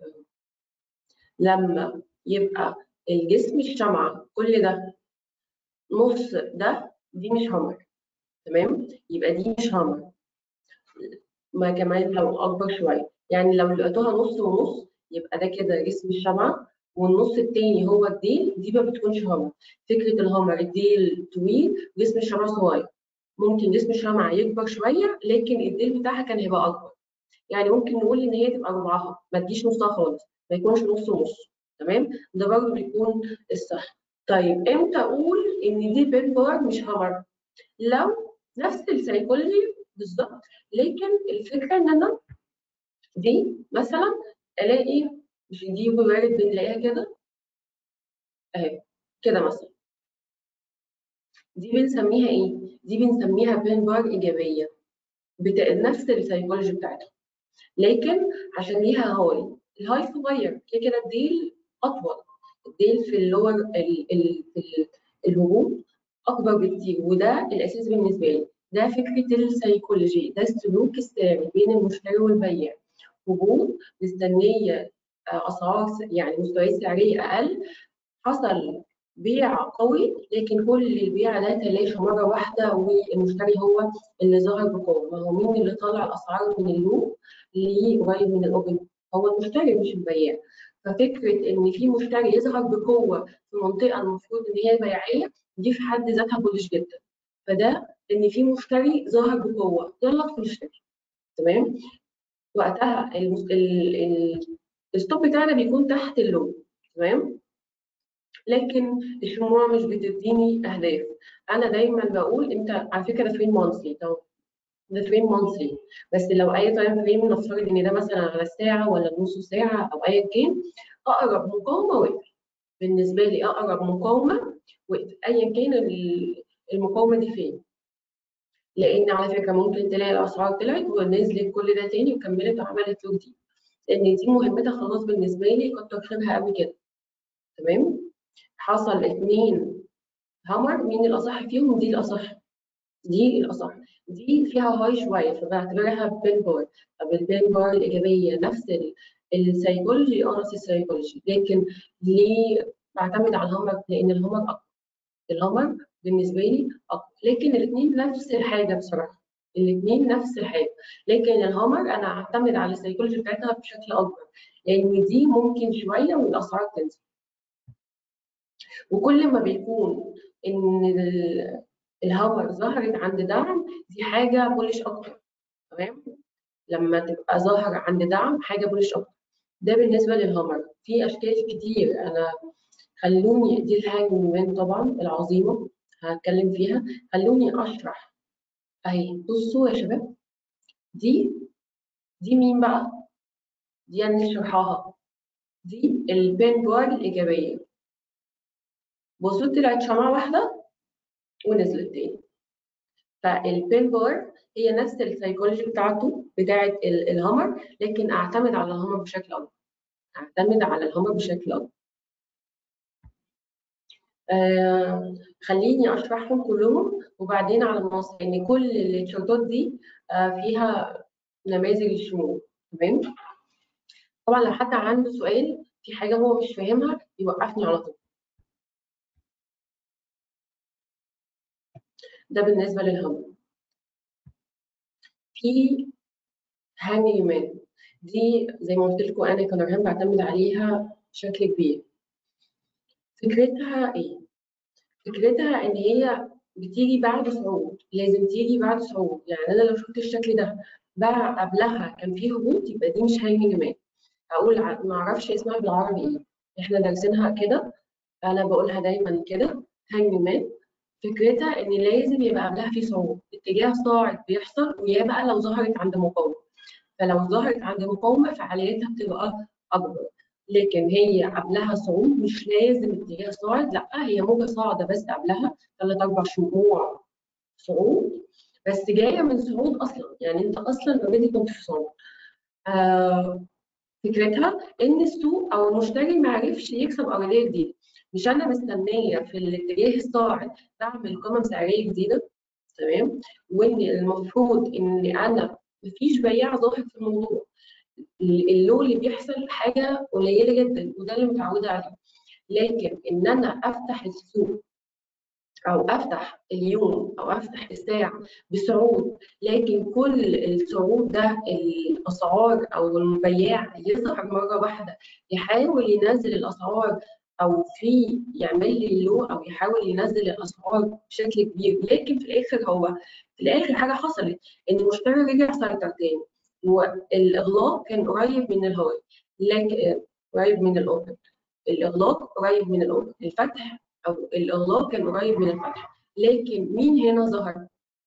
لما يبقى الجسم الشمعة كل ده نص ده دي مش هامر تمام يبقى دي مش هامر ما كمان لو اكبر شويه يعني لو لقيتوها نص ونص يبقى ده كده جسم الشمعة والنص التاني هو الديل دي ما بتكونش هامر فكره الهامر الديل طويل جسم الشمعة صغير ممكن جسم الشمعة يكبر شويه لكن الديل بتاعها كان هيبقى اكبر يعني ممكن نقول ان هي تبقى ربعها ما تجيش نصها خالص ما يكونش نص ونص تمام ده برضه بيكون الصح طيب امتى اقول ان دي بين بار مش هامر لو نفس السيكولوجي بالظبط لكن الفكره ان انا دي مثلا الاقي مش دي وارد بنلاقيها كده اهي كده مثلا دي بنسميها ايه؟ دي بنسميها بين بار ايجابيه بتا... نفس السيكولوجي بتاعتها لكن عشان ليها هاي الهاي صغير كده كده الديل اطول الديل في اللور ال... ال... ال... الهبوط اكبر بكتير وده الاساس بالنسبه لي ده فكره السيكولوجي ده السلوك الساري بين المشتري والبياع هبوط مستنيه اسعار يعني مستويات سعريه اقل حصل بيع قوي لكن كل البيع ده تلاشى مره واحده والمشتري هو اللي ظهر بقوه ما هو مين اللي طلع الاسعار من اللو لقريب من الاوبن هو المشتري مش البياع ففكره ان في مشتري يظهر بقوه في منطقه المفروض ان هي بيعيه دي في حد ذاتها بولش جدا فده ان في مشتري ظهر بقوه يلا ادخل اشتري تمام وقتها الستوب بتاعنا بيكون تحت اللون تمام لكن الشموع مش بتديني اهداف انا دايما بقول انت على فكره ده فريم مانثلي ده فريم مانثلي بس لو اي تايم فريم نفترض ان ده مثلا على الساعه ولا نص ساعه او ايا كان اقرب مقاومه وقف بالنسبه لي اقرب مقاومه وقف ايا كان المقاومه دي فين لان على فكره ممكن تلاقي الاسعار طلعت ونزلت كل ده تاني وكملت وعملت له جديد لان دي مهمتها خلاص بالنسبه لي كتر خيرها قوي كده تمام حصل اتنين هامر مين الاصح فيهم دي الاصح دي الاصح دي فيها هاي شويه فبعتبرها بين بار طب البين بار الايجابيه نفس السيكولوجي اه نفس السيكولوجي لكن ليه بعتمد على الهامر لان الهامر اقوى الهامر بالنسبه لي اقوى لكن الاثنين نفس الحاجه بصراحه الاثنين نفس الحاجه لكن الهامر انا اعتمد على السيكولوجي بتاعتها بشكل اكبر لان دي ممكن شويه والاسعار تنزل وكل ما بيكون ان الهامر ظهرت عند دعم دي حاجه بولش اكتر تمام لما تبقى ظاهره عند دعم حاجه بولش اكتر ده بالنسبه للهامر في اشكال كتير انا خلوني دي الهانج طبعا العظيمه هتكلم فيها خلوني اشرح اهي بصوا يا شباب دي دي مين بقى دي انا شرحها دي البين بورد الايجابيه بصوا طلعت شمعه واحده ونزلت تاني فالبين بار هي نفس السيكولوجي بتاعته بتاعت الهامر لكن اعتمد على الهامر بشكل اكبر اعتمد على الهامر بشكل اكبر آه خليني اشرحهم كلهم وبعدين على مصر ان كل التشارتات دي آه فيها نماذج الشمول تمام طبعا لو حد عنده سؤال في حاجه هو مش فاهمها يوقفني على طول ده بالنسبه للهم في هاني مان دي زي ما قلت لكم انا كنورهان بعتمد عليها بشكل كبير فكرتها ايه فكرتها ان هي بتيجي بعد صعود لازم تيجي بعد صعود يعني انا لو شفت الشكل ده بقى قبلها كان فيه هبوط يبقى دي مش هاني مان اقول ما اعرفش اسمها بالعربي ايه احنا دارسينها كده انا بقولها دايما كده هاني مان فكرتها ان لازم يبقى قبلها في صعود اتجاه صاعد بيحصل ويا بقى لو ظهرت عند مقاومه فلو ظهرت عند مقاومه فعاليتها بتبقى اكبر لكن هي قبلها صعود مش لازم اتجاه صاعد لا هي موجه صاعده بس قبلها ثلاث اربع شهور صعود بس جايه من صعود اصلا يعني انت اصلا اوريدي كنت في صعود آه فكرتها ان السوق او المشتري ما عرفش يكسب ارضيه جديده مش انا مستنيه في الاتجاه الصاعد بعمل قمم سعريه جديده تمام وان المفروض ان انا مفيش بياع ظاهر في الموضوع اللو اللي بيحصل حاجه قليله جدا وده اللي متعوده عليه لكن ان انا افتح السوق او افتح اليوم او افتح الساعه بصعود لكن كل الصعود ده الاسعار او البياع يظهر مره واحده يحاول ينزل الاسعار او في يعمل لي اللو او يحاول ينزل الاسعار بشكل كبير لكن في الاخر هو في الاخر حاجه حصلت ان المشتري رجع سيطر تاني والاغلاق كان قريب من الهاي لكن قريب من الاوبن الاغلاق قريب من الاوبن الفتح او الاغلاق كان قريب من الفتح لكن مين هنا ظهر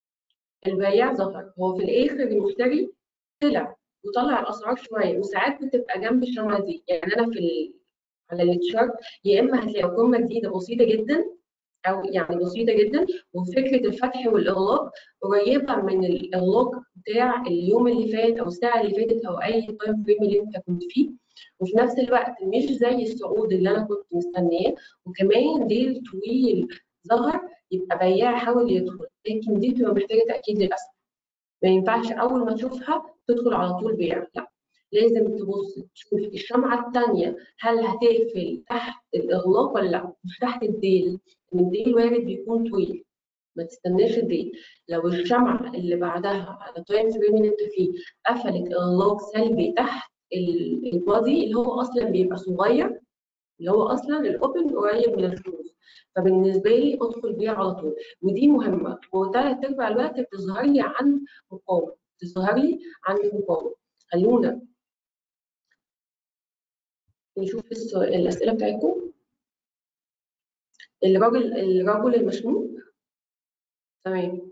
البياع ظهر هو في الاخر المشتري طلع وطلع الاسعار شويه وساعات بتبقى جنب الشمعه دي يعني انا في على التشارت يا اما هتلاقي قمه جديده بسيطه جدا او يعني بسيطه جدا وفكره الفتح والاغلاق قريبه من الاغلاق بتاع اليوم اللي فات او الساعه اللي فاتت او اي تايم فريم اللي انت كنت فيه وفي نفس الوقت مش زي الصعود اللي انا كنت مستنياه وكمان ديل طويل ظهر يبقى بياع حاول يدخل لكن دي بتبقى محتاجه تاكيد للاسف ما ينفعش اول ما تشوفها تدخل على طول بيع لا لازم تبص تشوف الشمعة الثانية هل هتقفل تحت الإغلاق ولا لا مش تحت الديل إن الديل وارد بيكون طويل ما تستناش الديل لو الشمعة اللي بعدها على التايم فريم اللي انت فيه قفلت إغلاق سلبي تحت البادي اللي هو أصلا بيبقى صغير اللي هو أصلا الأوبن قريب من الفلوس فبالنسبة لي أدخل بيها على طول ودي مهمة وثلاث أرباع الوقت بتظهر لي عند مقاومة بتظهر لي عند مقاومة خلونا نشوف الأسئلة بتاعتكم الراجل الرجل المشموم تمام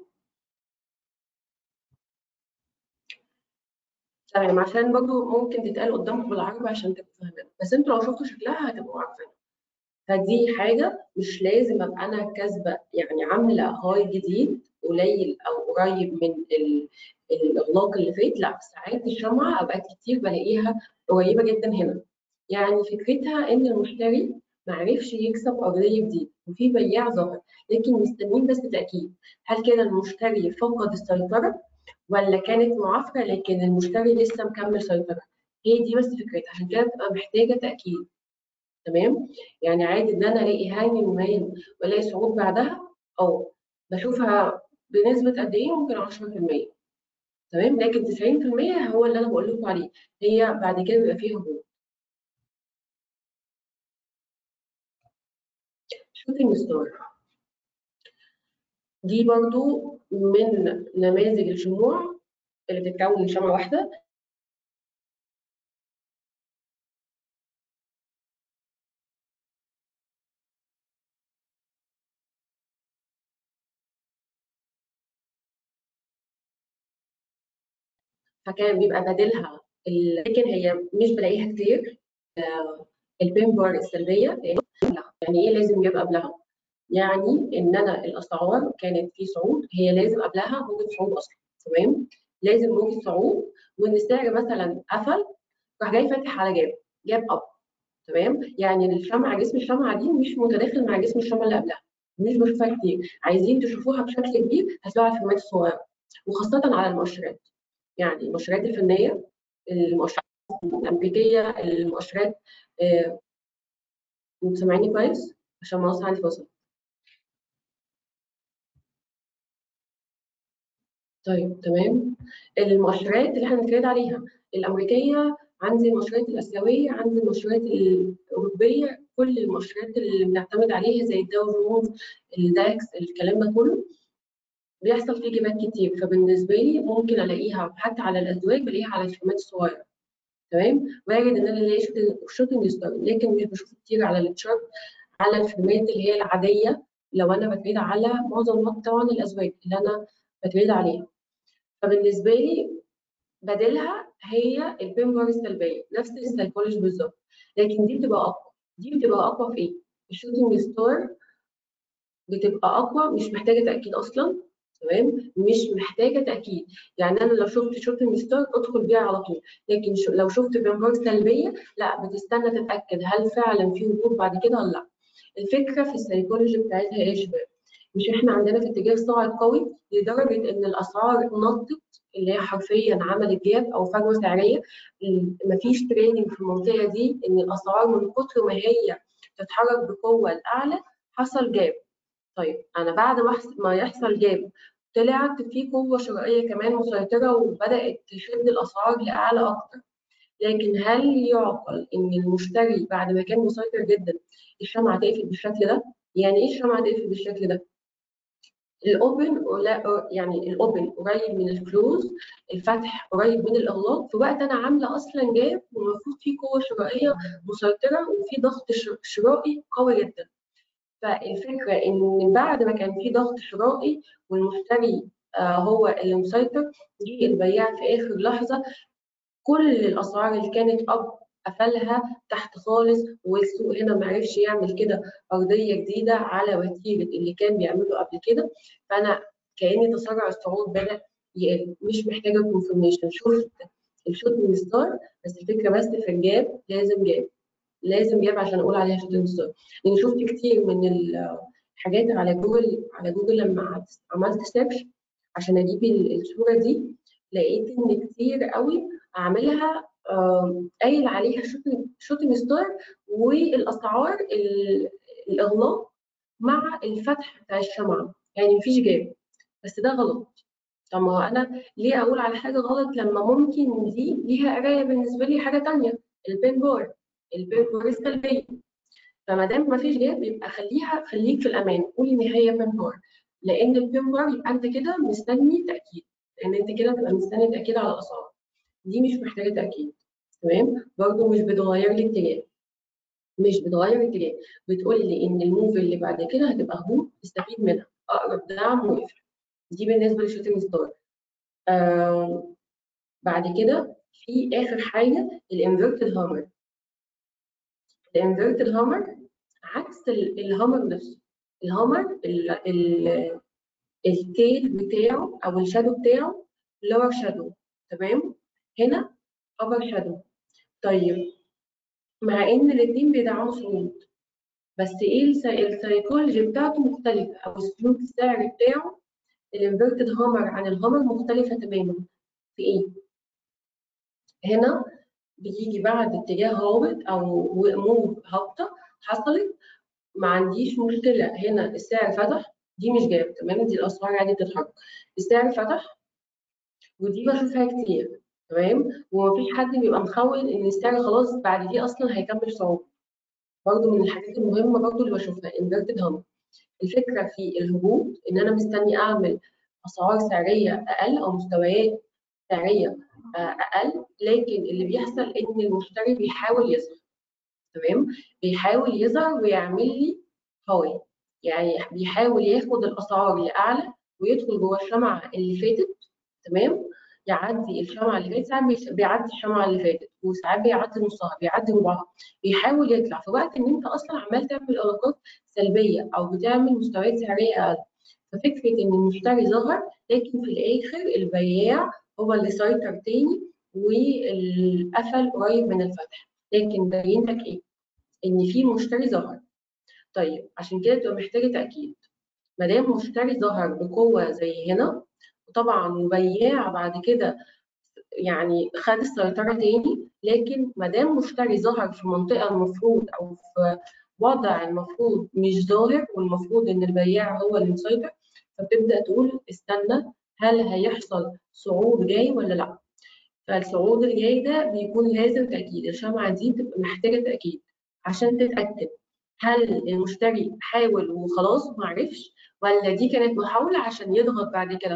تمام عشان برضو ممكن تتقال قدامكم بالعربي عشان تبقوا فاهمين بس انتوا لو شفتوا شكلها هتبقوا عارفينها فدي حاجة مش لازم ابقى انا كاسبة يعني عاملة هاي جديد قليل او قريب من الاغلاق اللي فات لا ساعات الشمعة اوقات كتير بلاقيها قريبة جدا هنا يعني فكرتها ان المشتري ما عرفش يكسب ارضيه جديده وفي بياع ظهر لكن مستنيين بس تاكيد هل كده المشتري فقد السيطره ولا كانت معافره لكن المشتري لسه مكمل سيطره هي دي بس فكرتها عشان كده بتبقى محتاجه تاكيد تمام يعني عادي ان انا الاقي هاي من يومين والاقي صعود بعدها او بشوفها بنسبه قد ايه ممكن 10% تمام لكن 90% هو اللي انا بقول لكم عليه هي بعد كده بيبقى فيه هبوط شوتنج ستار دي برضو من نماذج الشموع اللي بتتكون من شمعة واحدة فكان بيبقى بديلها لكن هي مش بلاقيها كتير البين بار السلبيه يعني ايه لازم يبقى قبلها؟ يعني ان انا الاسعار كانت في صعود هي لازم قبلها موجة صعود اصلا تمام؟ لازم موجة صعود وان السعر مثلا قفل راح جاي فاتح على جاب جاب اب تمام؟ يعني الشمعه جسم الشمعه دي مش متداخل مع جسم الشمعه اللي قبلها مش بشوفها كتير عايزين تشوفوها بشكل كبير هتلاقوها على الفيلمات الصغيره وخاصه على المؤشرات يعني المؤشرات الفنيه المؤشرات الامريكيه المؤشرات آه، انتوا سامعيني كويس عشان المنصه عندي فاصل طيب تمام المؤشرات اللي احنا بنتكلم عليها الامريكيه عندي المؤشرات الاسيويه عندي المؤشرات الاوروبيه كل المؤشرات اللي بنعتمد عليها زي الداو جونز الداكس الكلام ده كله بيحصل فيه جبال كتير فبالنسبه لي ممكن الاقيها حتى على الازواج بلاقيها على الفيلمات الصغيره تمام وارد ان انا الاقي شوتنج ستار لكن مش بشوف كتير على التشارت على الفيلمات اللي هي العاديه لو انا بتريد على معظم الوقت طبعا الازواج اللي انا بتريد عليها فبالنسبه لي بديلها هي البيمبر السلبيه نفس السايكولوجي بالظبط لكن دي بتبقى اقوى دي بتبقى اقوى في ايه؟ الشوتنج ستار بتبقى اقوى مش محتاجه تاكيد اصلا تمام مش محتاجه تاكيد يعني انا لو شفت شوتنج ستار ادخل بيها على طول لكن لو شفت بيمبر سلبيه لا بتستنى تتاكد هل فعلا في هبوط بعد كده ولا لا الفكره في السيكولوجي بتاعتها ايه يا شباب مش احنا عندنا في اتجاه صاعد قوي لدرجه ان الاسعار نطت اللي هي حرفيا عملت جاب او فجوه سعريه مفيش تريننج في المنطقه دي ان الاسعار من كتر ما هي تتحرك بقوه الاعلى حصل جاب طيب انا بعد ما يحصل جاب طلعت في قوه شرائيه كمان مسيطره وبدات تشد الاسعار لاعلى اكتر لكن هل يعقل ان المشتري بعد ما كان مسيطر جدا الشمعه تقفل بالشكل ده؟ يعني ايه الشمعه تقفل بالشكل ده؟ الاوبن يعني الاوبن قريب من الكلوز الفتح قريب من الاغلاق في وقت انا عامله اصلا جاب والمفروض في قوه شرائيه مسيطره وفي ضغط شرائي قوي جدا فالفكره ان بعد ما كان في ضغط شرائي والمشتري آه هو اللي مسيطر جه البياع في اخر لحظه كل الاسعار اللي كانت اب قفلها تحت خالص والسوق هنا ما عرفش يعمل كده ارضيه جديده على وتيره اللي كان بيعمله قبل كده فانا كاني تسرع الصعود بدا يقل مش محتاجه كونفرميشن شفت الشوتنج ستار بس الفكره بس في الجاب لازم جاب لازم جاب عشان اقول عليها شوتنج ستار لان شفت كتير من الحاجات على جوجل على جوجل لما عملت سيرش عشان اجيب الصوره دي لقيت ان كتير قوي اعملها قايل عليها شوتنج ستار والاسعار الاغلاق مع الفتح بتاع الشمعه يعني مفيش جاب بس ده غلط طب ما انا ليه اقول على حاجه غلط لما ممكن دي ليها قرايه بالنسبه لي حاجه ثانيه البين بار البين بار السلبيه فما دام مفيش جاب يبقى خليها خليك في الامان قول ان هي بين بار لان البين بار يبقى انت كده مستني تاكيد لان انت كده تبقى مستني تاكيد على الاسعار دي مش محتاجه تاكيد تمام برضه مش بتغير لي اتجاه مش بتغير اتجاه بتقول لي ان الموف اللي بعد كده هتبقى هبوط استفيد منها اقرب دعم وقفل دي بالنسبه للشوتنج ستار آه بعد كده في اخر حاجه الانفيرتد هامر الانفيرتد هامر عكس الهامر نفسه الهامر التيل بتاعه او الشادو بتاعه لور شادو تمام هنا ابر شادو طيب مع ان الاثنين بيدعموا صعود بس ايه السايكولوجي بتاعته مختلفه او السلوك السعري بتاعه الانفيرتد هامر عن الهامر مختلفه تماما في ايه؟ هنا بيجي بعد اتجاه هابط او موف هابطه حصلت ما عنديش مشكله هنا السعر فتح دي مش جاب تمام دي الاسعار عادي بتتحرك السعر فتح ودي بشوفها كتير تمام ومفيش حد بيبقى مخول ان السعر خلاص بعد دي اصلا هيكمل صعود برضه من الحاجات المهمه برضه اللي بشوفها انفيرتد هامر الفكره في الهبوط ان انا مستني اعمل اسعار سعريه اقل او مستويات سعريه اقل لكن اللي بيحصل ان المشتري بيحاول يظهر تمام بيحاول يظهر ويعمل لي هاي يعني بيحاول ياخد الاسعار لاعلى ويدخل جوه الشمعه اللي فاتت تمام يعدي الشمعة اللي فاتت ساعات بيعدي الشمعة اللي فاتت وساعات بيعدي نصها بيعدي ربعها بيحاول يطلع في وقت ان انت اصلا عمال تعمل علاقات سلبية او بتعمل مستويات سعرية اقل ففكرة ان المشتري ظهر لكن في الاخر البياع هو اللي سيطر تاني والقفل قريب من الفتح لكن باين لك ايه؟ ان في مشتري ظهر طيب عشان كده تبقى محتاجة تأكيد ما دام مشتري ظهر بقوة زي هنا وطبعا وبياع بعد كده يعني خد السيطرة تاني لكن ما دام مشتري ظهر في منطقة المفروض أو في وضع المفروض مش ظاهر والمفروض إن البياع هو اللي مسيطر فبتبدأ تقول استنى هل هيحصل صعود جاي ولا لأ؟ فالصعود الجاي ده بيكون لازم تأكيد الشمعة دي بتبقى محتاجة تأكيد عشان تتأكد هل المشتري حاول وخلاص معرفش ولا دي كانت محاولة عشان يضغط بعد كده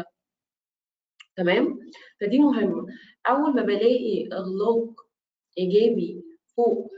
تمام فدي مهمه اول ما بلاقي اغلاق ايجابي فوق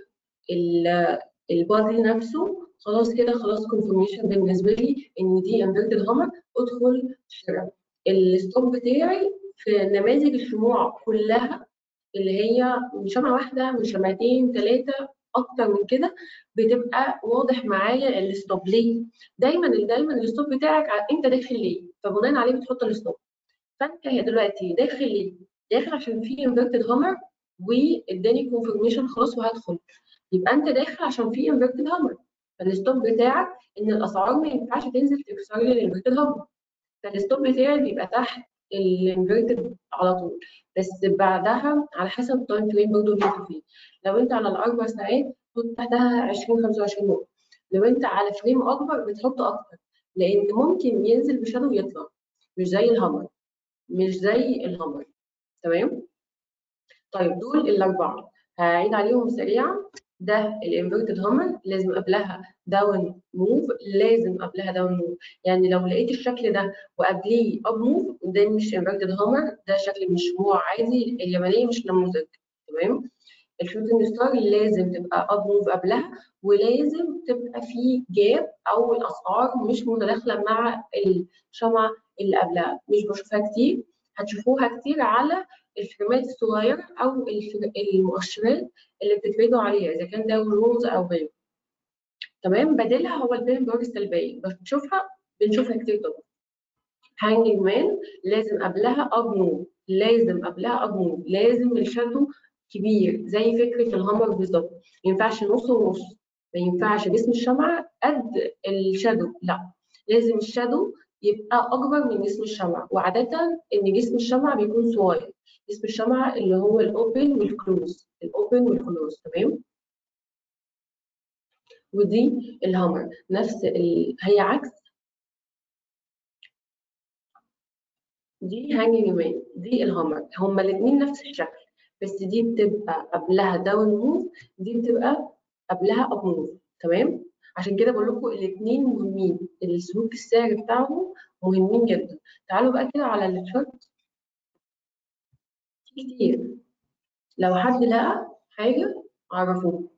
البادي نفسه خلاص كده خلاص كونفirmation بالنسبه لي ان دي انفيرتد هامر ادخل شراء الستوب بتاعي في نماذج الشموع كلها اللي هي من شمعه واحده من شمعتين ثلاثه اكتر من كده بتبقى واضح معايا الستوب ليه دايما دايما الستوب بتاعك انت داخل ليه فبناء عليه بتحط الستوب فانت دلوقتي داخل ليه؟ داخل عشان في انفيرتد هامر واداني كونفرميشن خلاص وهدخل يبقى انت داخل عشان في انفيرتد هامر فالستوب بتاعك ان الاسعار ما ينفعش تنزل تكسر لي الانفيرتد هامر فالستوب بتاعي بيبقى تحت الانفيرتد على طول بس بعدها على حسب التايم فريم برضه اللي انت فيه لو انت على الاربع ساعات حط تحتها 20 25 نقطه لو انت على فريم اكبر بتحط اكتر لان ممكن ينزل بشادو ويطلع مش زي الهامر مش زي الهامر تمام طيب دول الاربعه هعيد عليهم سريعا ده الانفيرتد هامر لازم قبلها داون موف لازم قبلها داون موف يعني لو لقيت الشكل ده وقبليه اب موف ده مش انفيرتد هامر ده شكل مش شموع عادي اليابانيه مش نموذج تمام الشوتنج ستار لازم تبقى اب موف قبلها ولازم تبقى في جاب او الاسعار مش متداخله مع الشمعه اللي قبلها مش بشوفها كتير هتشوفوها كتير على الفريمات الصغيره او المؤشرات اللي بتتفادوا عليها اذا كان ده رولز او غيره تمام بديلها هو البين بار السلبيه بنشوفها بنشوفها كتير طبعا هانجنج مان لازم قبلها اب موف لازم قبلها اب موف لازم الشادو كبير زي فكره الهامر بالظبط ما ينفعش نص ونص ما ينفعش جسم الشمعه قد الشادو لا لازم الشادو يبقى اكبر من جسم الشمعة وعاده ان جسم الشمعة بيكون صغير جسم الشمعة اللي هو الاوبن والكلوز الاوبن والكلوز تمام ودي الهامر نفس ال... هي عكس دي هانجنج مان دي الهامر هما الاثنين نفس الشكل بس دي بتبقى قبلها داون موف دي بتبقى قبلها اب موف تمام عشان كده بقول لكم الاثنين مهمين السلوك السعري بتاعهم مهمين جدا تعالوا بقى كده على التشارت كتير لو حد لقى حاجه عرفوه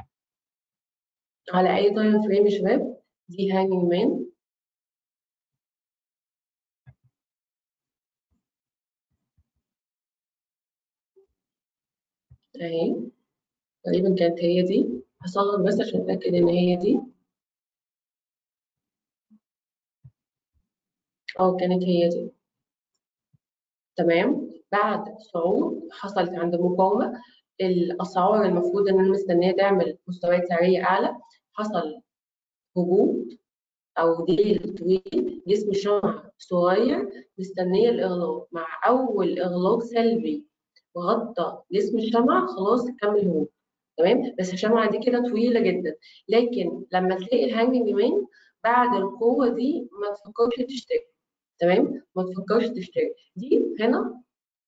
على اي تايم فريم يا شباب دي هانجنج مان اهي تقريبا كانت هي دي هصغر بس عشان اتاكد ان هي دي اه كانت هي دي تمام بعد صعود حصلت عند مقاومه الاسعار المفروض ان انا مستنيه تعمل مستويات سعريه اعلى حصل هبوط او ديل طويل جسم الشمعة صغير مستنية الإغلاق مع أول إغلاق سلبي وغطى جسم الشمعة خلاص كمل هبوط تمام بس الشمعة دي كده طويلة جدا لكن لما تلاقي الهانجنج مان بعد القوة دي ما تفكرش تشتري تمام ما تفكرش تشتري دي هنا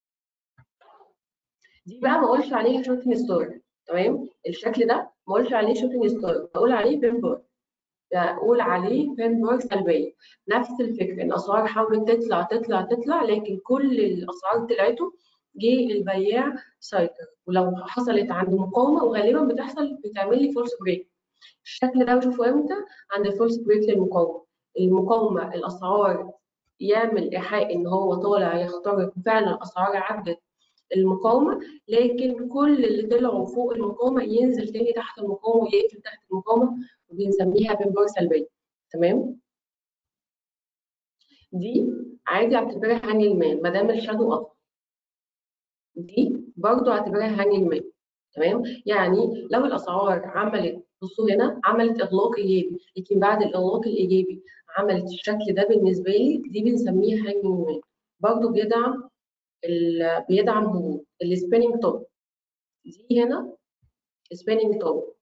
دي بقى ما اقولش عليها شوتنج ستار تمام الشكل ده ما اقولش عليه شوتنج ستار بقول عليه بين بار بقول عليه بين بار سلبيه نفس الفكره الاسعار حاولت تطلع تطلع تطلع لكن كل الاسعار طلعته جه البياع سيطر ولو حصلت عنده مقاومه وغالبا بتحصل بتعمل لي فولس بريك الشكل ده بشوفه امتى عند الفولس بريك للمقاومه المقاومه الاسعار يعمل ايحاء ان هو طالع يخترق فعلا الاسعار عدت المقاومه لكن كل اللي طلعوا فوق المقاومه ينزل تاني تحت المقاومه ويقفل تحت المقاومه وبنسميها بنبار سلبيه تمام دي عادي اعتبرها هانج مان ما دام الشادو اطول دي برضو اعتبرها هانج مان تمام يعني لو الاسعار عملت بصوا هنا عملت اغلاق ايجابي لكن بعد الاغلاق الايجابي عملت الشكل ده بالنسبه لي دي بنسميها هانج مان برضو بيدعم بيدعم هبوط السبيننج توب دي هنا سبيننج توب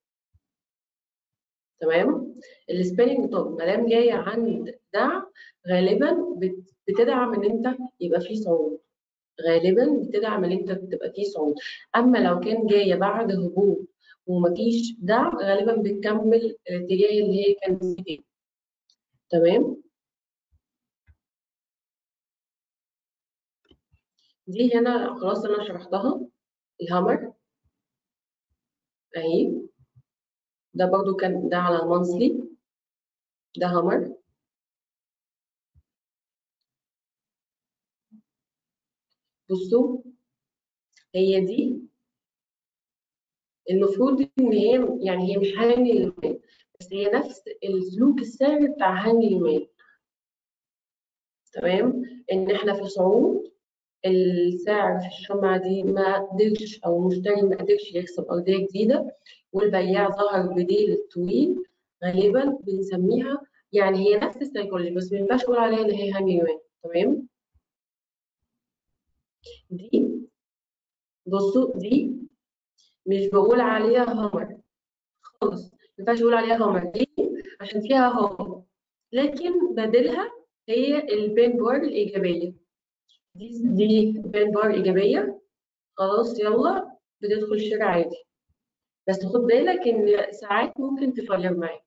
تمام السبيننج توب ما دام جايه عند دعم غالبا بتدعم ان انت يبقى فيه صعود غالبا بتدعم ان انت تبقى فيه صعود اما لو كان جايه بعد هبوط ومفيش دعم غالبا بتكمل الاتجاه اللي هي كانت فيه تمام دي هنا خلاص انا شرحتها الهامر اهي ده برضو كان ده على المانثلي ده هامر بصوا هي دي المفروض ان هي يعني هي مش هانج المان بس هي نفس السلوك السعري بتاع هانج المان تمام ان احنا في صعود السعر في الشمعة دي ما قدرش أو المشتري ما قدرش يكسب أرضية جديدة والبياع ظهر بديل طويل غالبا بنسميها يعني هي نفس السيكولوجي بس ما ينفعش أقول عليها إن هي هانج يوان تمام دي بصوا دي مش بقول عليها هامر خالص ما ينفعش أقول عليها هامر دي عشان فيها هامر لكن بديلها هي البين بار الإيجابية دي دي بين بار ايجابيه خلاص يلا بتدخل شراء عادي بس خد بالك ان ساعات ممكن تفير معاك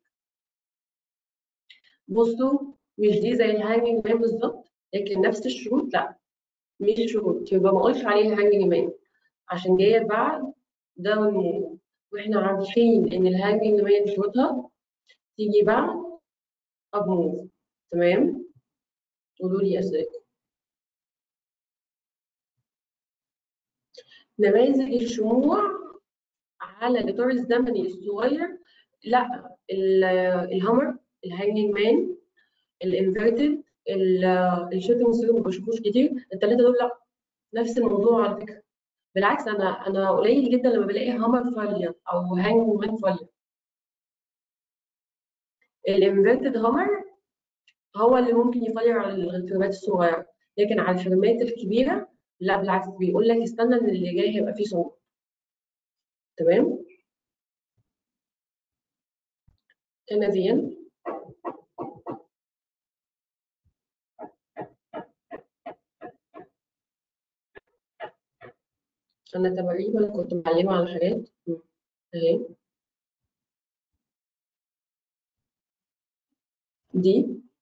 بصوا مش دي زي الهانجنج مان بالظبط لكن نفس الشروط لا مش شروط يبقى ما اقولش عليها هانجنج مان عشان جايه بعد داون موف واحنا عارفين ان الهانجنج مان شروطها تيجي بعد اب موف تمام قولوا لي اسئله نماذج الشموع على الاطار الزمني الصغير لا الهامر الهانجنج مان الانفيرتد الشوتنج ستار ما بشوفوش كتير الثلاثه دول لا نفس الموضوع على فكره بالعكس انا انا قليل جدا لما بلاقي هامر فاليا او هانجنج مان فاليا الانفيرتد هامر هو اللي ممكن يفير على الفيرمات الصغيره لكن على الفيرمات الكبيره لا بالعكس بيقول لك استنى ان اللي جاي هيبقى فيه صعوبه تمام كنديا انا تقريبا كنت معلمه على حاجات اهي دي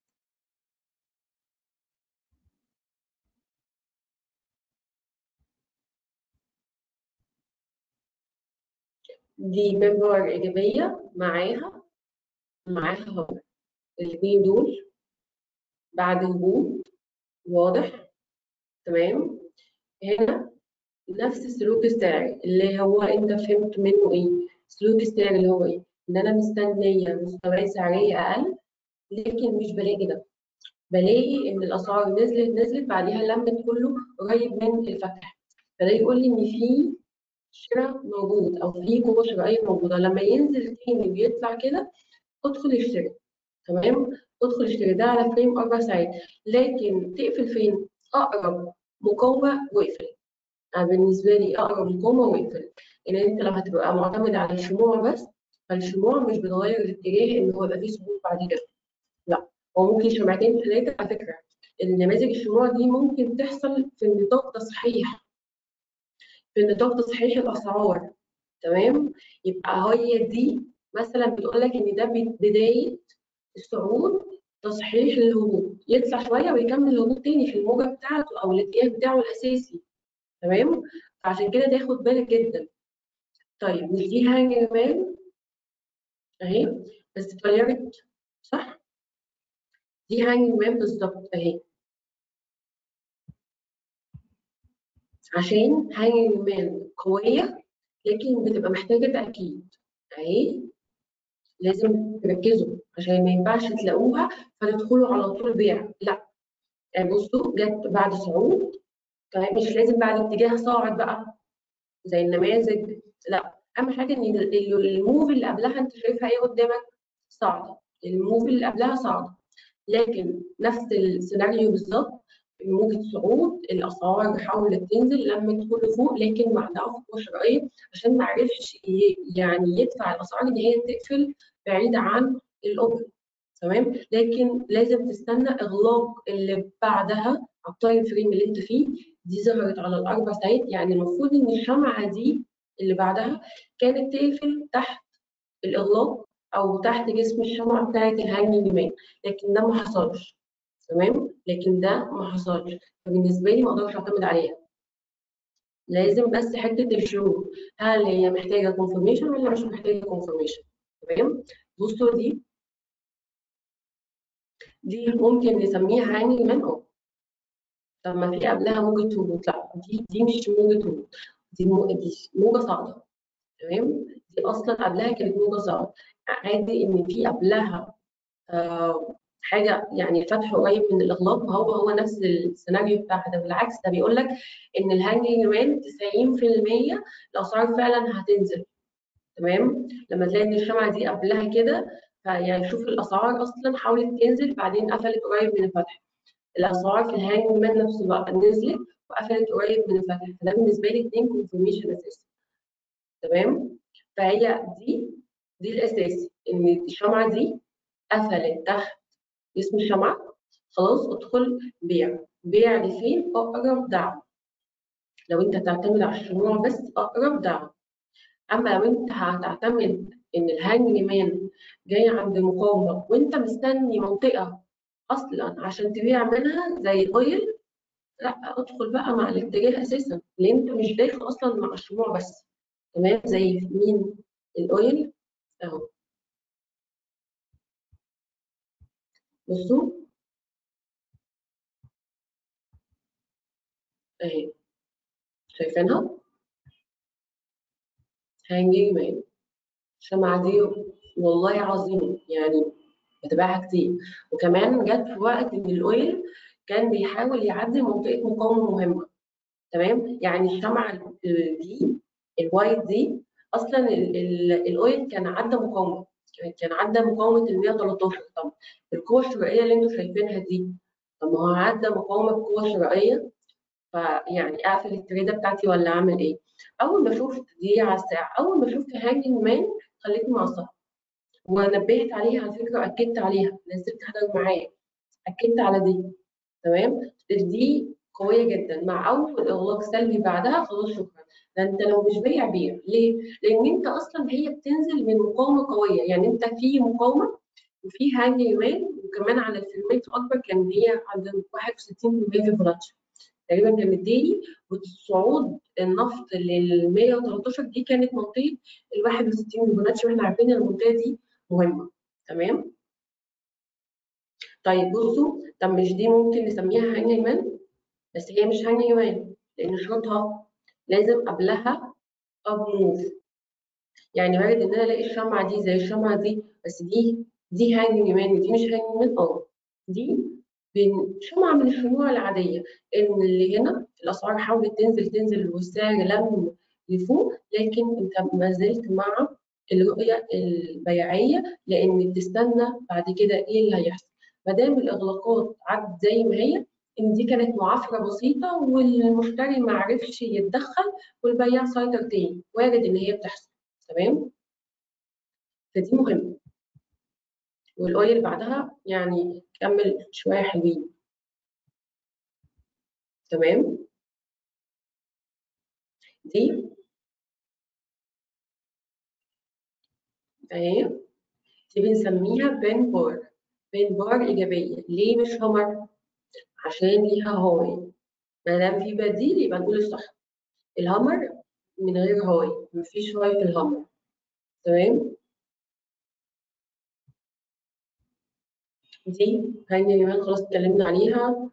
دي باور إيجابية معاها معاها هبوط الاتنين دول بعد هبوط واضح تمام هنا نفس السلوك السعري اللي هو انت فهمت منه ايه السلوك السعري اللي هو ايه ان انا مستنيه مستويات سعريه اقل لكن مش بلاقي ده بلاقي ان الاسعار نزلت نزلت بعديها لمت كله قريب من الفتح فده يقول لي ان في شراء موجود او في قوه شرائيه موجوده لما ينزل تاني ويطلع كده ادخل اشتري تمام ادخل اشتري ده على فريم اربع ساعات لكن تقفل فين؟ اقرب مقاومه واقفل أنا بالنسبه لي اقرب مقاومه واقفل ان انت لو هتبقى معتمد على الشموع بس فالشموع مش بتغير الاتجاه ان هو يبقى فيه سقوط بعد كده لا هو ممكن شمعتين ثلاثه على فكره النماذج الشموع دي ممكن تحصل في نطاق تصحيح في نطاق تصحيح الاسعار تمام يبقى هي دي مثلا بتقول لك ان ده بدايه الصعود تصحيح الهبوط يطلع شويه ويكمل الهبوط تاني في الموجه بتاعته او الاتجاه بتاعه الاساسي تمام عشان كده تاخد بالك جدا طيب مش دي هانج مان اهي بس اتغيرت صح دي هانج مان بالظبط اهي عشان هانج مان قويه لكن بتبقى محتاجه تاكيد اهي لازم تركزوا عشان ما ينفعش تلاقوها فتدخلوا على طول بيع لا يعني بصوا جت بعد صعود تمام مش لازم بعد اتجاه صاعد بقى زي النماذج لا اهم حاجه ان الموف اللي قبلها انت شايفها ايه قدامك صاعده الموف اللي قبلها صاعده لكن نفس السيناريو بالظبط موجة صعود الاسعار حاولت تنزل لما تدخل فوق لكن مع ضعف القوه الشرائيه عشان ما عرفش يعني يدفع الاسعار ان هي تقفل بعيده عن الاوبن تمام لكن لازم تستنى اغلاق اللي بعدها على التايم فريم اللي انت فيه دي ظهرت على الاربع ساعات يعني المفروض ان الشمعه دي اللي بعدها كانت تقفل تحت الاغلاق او تحت جسم الشمعه بتاعه الهانج مان لكن ده ما حصلش تمام لكن ده ما حصلش فبالنسبه لي ما اقدرش اعتمد عليها لازم بس حته الشروط هل هي محتاجه كونفرميشن ولا مش محتاجه كونفرميشن تمام بصوا دي دي ممكن نسميها هانج مان اه طب ما في قبلها موجة هبوط لا دي دي مش موجة هبوط دي موجة دي موجة صاعدة تمام دي اصلا قبلها كانت موجة صاعدة عادي ان في قبلها آه حاجه يعني فتح قريب من الاغلاق هو هو نفس السيناريو بتاعها ده بالعكس ده بيقول لك ان الهانجنج مان 90% الاسعار فعلا هتنزل تمام لما تلاقي ان الشمعه دي قبلها كده فيعني شوف الاسعار اصلا حاولت تنزل بعدين قفلت قريب من الفتح الاسعار في الهانج مان نفس الوقت نزلت وقفلت قريب من الفتح فده بالنسبه لي اثنين كونفرميشن اساسي تمام فهي دي دي الاساسي ان الشمعه دي قفلت تحت اسم الشمعة خلاص ادخل بيع بيع لفين أقرب دعم لو أنت هتعتمد على الشموع بس أقرب دعم أما لو أنت هتعتمد إن الهانج مان جاي عند مقاومة وأنت مستني منطقة أصلا عشان تبيع منها زي الأويل لا ادخل بقى مع الاتجاه أساسا لأن أنت مش داخل أصلا مع الشموع بس تمام زي مين الأويل أهو بصوا اهي شايفينها هانجينج مان الشمعة دي والله عظيم يعني بتباعها كتير وكمان جت في وقت ان الاويل كان بيحاول يعدي منطقة مقاومة مهمة تمام يعني الشمعة دي الوايت دي اصلا الاويل كان عدى مقاومة كان عدى مقاومة ال 113 طب القوة الشرائية اللي انتوا شايفينها دي طب ما هو عدى مقاومة بقوة شرائية فيعني اقفل التريدة بتاعتي ولا اعمل ايه؟ أول ما شفت دي على الساعة أول ما شفت هانجنج مان خليتني معصبة ونبهت عليها على فكرة وأكدت عليها نزلت تحضر معايا أكدت على دي تمام؟ دي قوية جدا مع أول إغلاق سلبي بعدها خلاص شكرا ده انت لو مش بايع بيع ليه؟ لان انت اصلا هي بتنزل من مقاومه قويه يعني انت في مقاومه وفي هانج يومين وكمان على الفيلمات الاكبر كان هي عند 61% فيبراتشن تقريبا كان مديني وصعود النفط لل 113 دي كانت منطقه ال 61 فيبراتشن واحنا عارفين ان المنطقه دي مهمه تمام؟ طيب بصوا طب مش دي ممكن نسميها هانج مان بس هي مش هانج مان لان شروطها لازم قبلها اب موف يعني وارد ان انا الاقي الشمعه دي زي الشمعه دي بس دي دي هانج مان ودي مش هانج مان اه دي شمعه من الشموع العاديه ان اللي هنا الاسعار حاولت تنزل تنزل والسعر لم لفوق لكن انت ما زلت مع الرؤيه البيعيه لان بتستنى بعد كده ايه اللي هيحصل ما دام الاغلاقات عدت زي ما هي ان دي كانت معافره بسيطه والمشتري ما عرفش يتدخل والبياع سيطر تاني وارد ان هي بتحصل تمام فدي مهمه والاويل اللي بعدها يعني كمل شويه حلوين تمام دي اهي دي بنسميها بين بار بين بار ايجابيه ليه مش همر عشان ليها هاي ما دام في بديل يبقى نقول الصح الهامر من غير هاي مفيش هاي في الهامر تمام دي هاي يا جماعه خلاص اتكلمنا عليها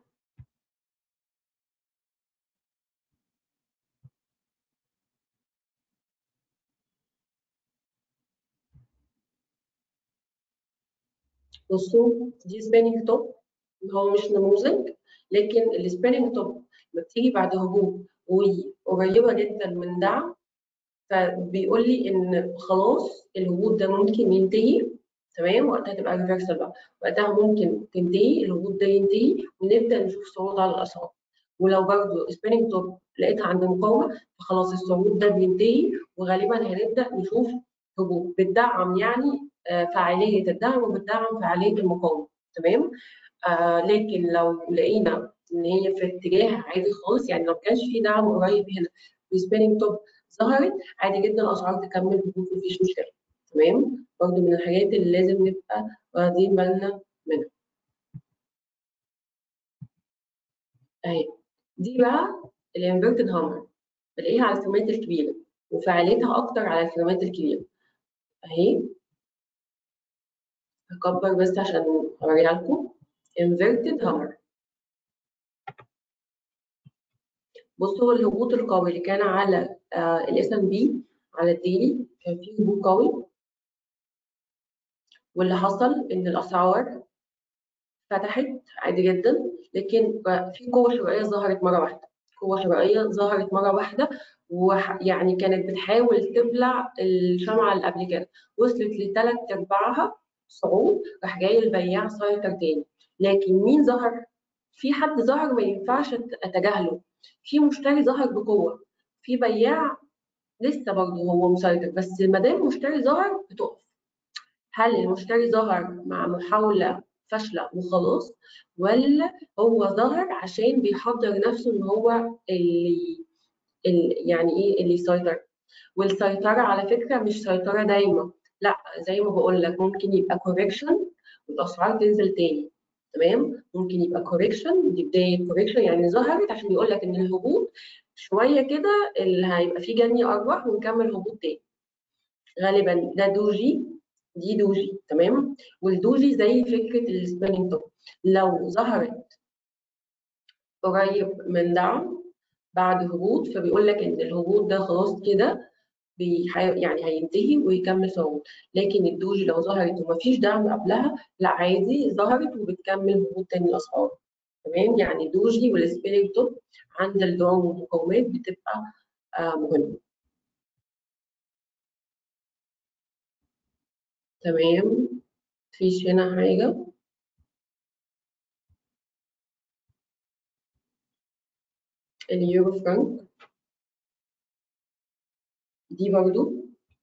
بصوا دي سبيننج توب هو مش نموذج لكن السبيننج توب لما بتيجي بعد هبوط وقريبه جدا من دعم فبيقول لي ان خلاص الهبوط ده ممكن ينتهي تمام وقتها تبقى ريفرسال بقى وقتها ممكن تنتهي الهبوط ده ينتهي ونبدا نشوف صعود على الاسعار ولو برضه سبيننج توب لقيتها عند مقاومه فخلاص الصعود ده بينتهي وغالبا هنبدا نشوف هبوط بتدعم يعني فعاليه الدعم وبتدعم فعاليه المقاومه تمام آه لكن لو لقينا ان هي في اتجاه عادي خالص يعني لو كانش في دعم قريب هنا والسبيننج توب ظهرت عادي جدا الاسعار تكمل هبوط مفيش مشكله تمام برضه من الحاجات اللي لازم نبقى واخدين بالنا منها اهي دي بقى الانفرتد هامر بلاقيها على الفريمات الكبيره وفعاليتها اكتر على الفريمات الكبيره اهي هكبر بس عشان اوريها لكم inverted hammer بصوا الهبوط القوي اللي كان على الاس ام بي على الديلي كان فيه هبوط قوي واللي حصل ان الاسعار فتحت عادي جدا لكن في قوه شرائيه ظهرت مره واحده قوه شرائيه ظهرت مره واحده ويعني كانت بتحاول تبلع الشمعه اللي قبل كده وصلت لثلاث ارباعها صعود راح جاي البياع سيطر تاني لكن مين ظهر؟ في حد ظهر ما ينفعش اتجاهله في مشتري ظهر بقوه في بياع لسه برضه هو مسيطر بس ما دام المشتري ظهر بتقف هل المشتري ظهر مع محاوله فاشله وخلاص ولا هو ظهر عشان بيحضر نفسه ان هو اللي, اللي يعني ايه اللي يسيطر والسيطره على فكره مش سيطره دايما لا زي ما بقول لك ممكن يبقى كوريكشن والاسعار تنزل تاني تمام ممكن يبقى كوريكشن دي بدايه كوريكشن يعني ظهرت عشان يقول لك ان الهبوط شويه كده اللي هيبقى فيه جني ارباح ونكمل هبوط تاني غالبا ده دوجي دي دوجي تمام والدوجي زي فكره السبيننج توب لو ظهرت قريب من دعم بعد هبوط فبيقول لك ان الهبوط ده خلاص كده يعني هينتهي ويكمل صعود لكن الدوجي لو ظهرت ومفيش دعم قبلها لا عادي ظهرت وبتكمل هبوط تاني الاسعار تمام يعني دوجي والسبيننج توب عند الدعم والمقاومات بتبقى آه مهمه تمام مفيش هنا حاجه اليورو فرانك دي برضو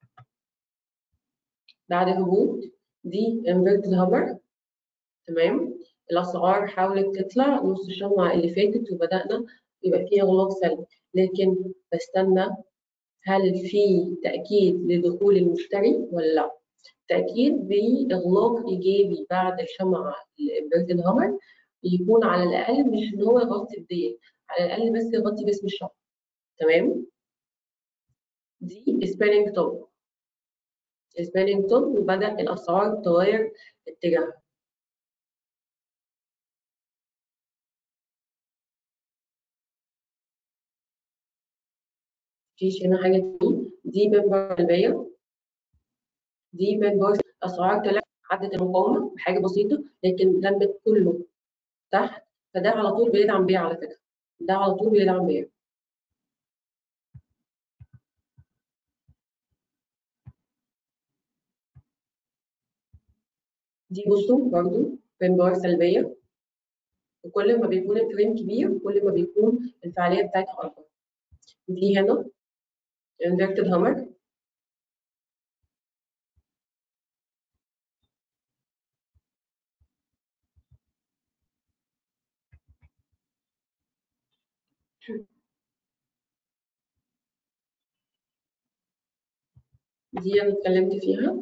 بعد هبوط دي inverted hammer تمام الاسعار حاولت تطلع نص الشمعة اللي فاتت وبدأنا يبقى فيه اغلاق سلبي لكن بستنى هل في تأكيد لدخول المشتري ولا لا تأكيد بإغلاق إيجابي بعد الشمعة الانفرتد هامر يكون على الأقل مش إن هو يغطي بديل على الأقل بس يغطي جسم الشمعة تمام دي سبيننج توب سبيننج توب وبدأ الأسعار تغير اتجاهها مفيش هنا حاجة تاني دي بنبر قلبية دي بنبر أسعار طلعت عدت المقاومة بحاجة بسيطة لكن لمت كله تحت فده على طول بيدعم بيع على فكرة ده على طول بيدعم بيع دي بصوا برضو فريم باور سلبيه وكل ما بيكون الفريم كبير كل ما بيكون الفعاليه بتاعتها اكبر دي هنا inverted hammer دي انا اتكلمت فيها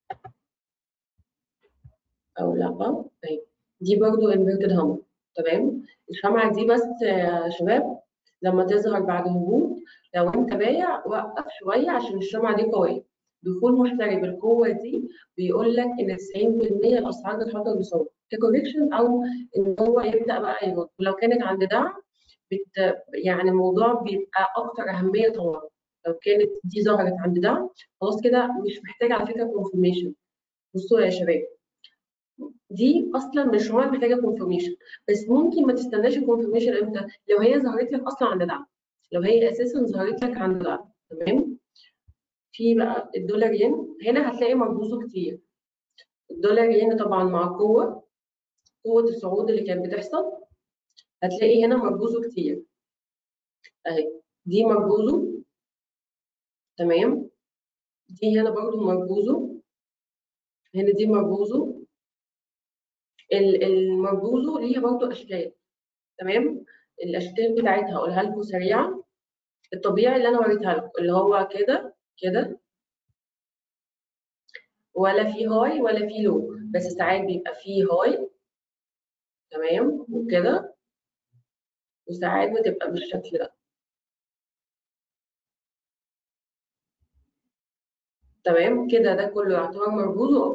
او لا طيب دي برضو inverted hammer تمام الشمعة دي بس يا شباب لما تظهر بعد هبوط لو انت بايع وقف شوية عشان الشمعة دي قوية دخول محتري بالقوة دي بيقول لك ان 90% الاسعار تتحضر بسرعة ككوريكشن او ان هو يبدا بقى يرد ولو كانت عند دعم بت يعني الموضوع بيبقى اكتر اهمية طبعا لو كانت دي ظهرت عند دعم خلاص كده مش محتاج على فكرة كونفirmation بصوا يا شباب دي اصلا مش هو محتاجه كونفirmation بس ممكن ما تستناش الكونفirmation امتى لو هي ظهرت لك اصلا عند دعم لو هي اساسا ظهرت لك عند دعم تمام في بقى الدولار ين هنا هتلاقي مربوطه كتير الدولار ين طبعا مع القوه قوه الصعود اللي كانت بتحصل هتلاقي هنا مربوطه كتير اهي دي مربوطه تمام دي هنا برضو مربوطه هنا دي مربوطه المربوزو ليها برضو اشكال تمام الاشكال بتاعتها اقولها لكم سريعا الطبيعي اللي انا وريتها لكم اللي هو كده كده ولا في هاي ولا في لو بس ساعات بيبقى فيه هاي تمام وكده وساعات بتبقى بالشكل ده تمام كده ده كله يعتبر مربوط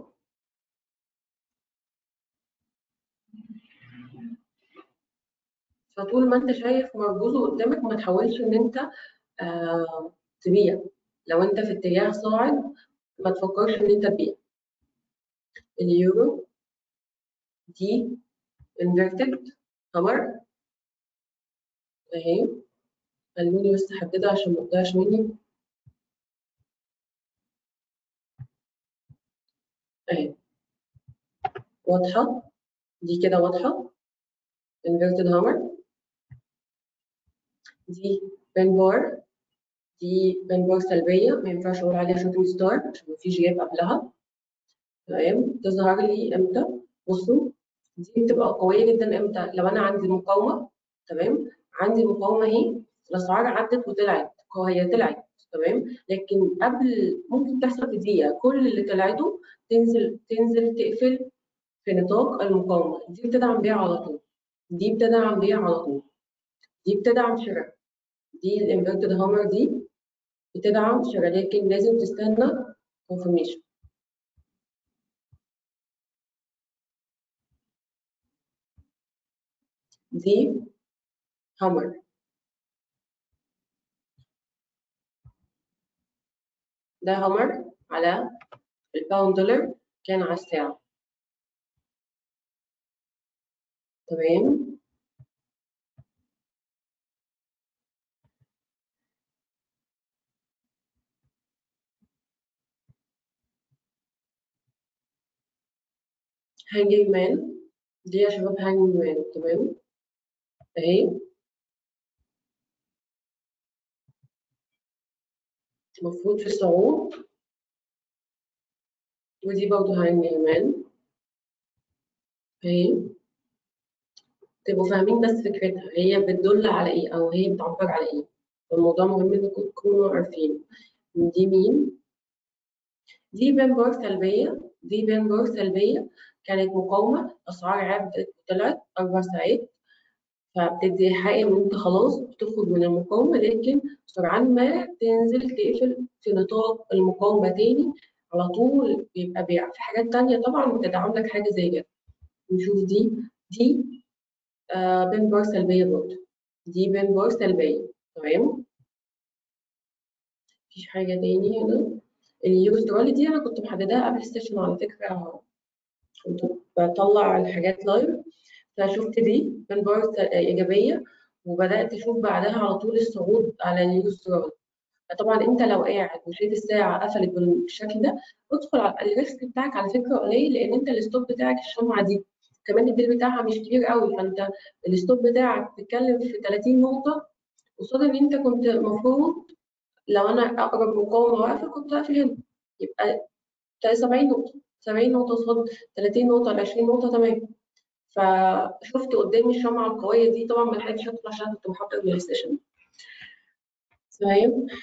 فطول ما انت شايف مربوطه قدامك ما تحاولش ان انت آه تبيع لو انت في اتجاه صاعد ما تفكرش ان انت تبيع اليورو دي inverted hammer اهي خلوني بس احددها عشان ما تضيعش مني اهي واضحة دي كده واضحة inverted hammer دي بين بار دي بين بار سلبية ما ينفعش أقول عليها شوتنج ستار عشان مفيش جاب قبلها تمام تظهر لي إمتى بصوا دي بتبقى قوية جدا إمتى لو أنا عندي مقاومة تمام عندي مقاومة أهي الأسعار عدت وطلعت هي طلعت تمام لكن قبل ممكن تحصل في دقيقة كل اللي طلعته تنزل تنزل تقفل في نطاق المقاومة دي بتدعم بيع على طول دي بتدعم بيع على طول دي بتدعم شراء دي الانفرتد هامر دي بتدعم شراء لكن لازم تستنى confirmation دي هامر ده هامر على الباوند دولار كان على الساعة تمام هانجينج مان دي يا شباب هانجينج مان تمام اهي المفروض في صعود ودي برضه هانجينج مان اهي تبقوا فاهمين بس فكرتها هي بتدل على ايه او هي بتعبر على ايه الموضوع مهم انكم تكونوا عارفين دي مين دي بنبار سلبية دي بنبار سلبية كانت مقاومة أسعار عدت وطلعت أربع ساعات فبتدي حق إن أنت خلاص بتخرج من المقاومة لكن سرعان ما تنزل تقفل في نطاق المقاومة تاني على طول بيبقى بيع في حاجات تانية طبعا بتدعم لك حاجة زي كده نشوف دي دي آه بين بار سلبية برضه دي بين بار سلبية تمام مفيش حاجة تاني هنا اليوسترالي دي أنا كنت محدداها قبل السيشن على فكرة كنت بطلع الحاجات لايف فشفت دي بين بار إيجابية وبدأت أشوف بعدها على طول الصعود على اليوسترالي طبعا انت لو قاعد وشايف الساعه قفلت بالشكل ده ادخل على الريسك بتاعك على فكره قليل لان انت الستوب بتاعك الشمعه دي كمان الديل بتاعها مش كبير قوي فانت الستوب بتاعك بتتكلم في 30 نقطه قصاد ان انت كنت المفروض لو انا اقرب مقاومه واقفه كنت اقفل هنا يبقى 70 نقطه 70 نقطه قصاد 30 نقطه ل 20 نقطه تمام فشفت قدامي الشمعه القويه دي طبعا ما لحقتش ادخل عشان كنت بحضر البلاي ستيشن تمام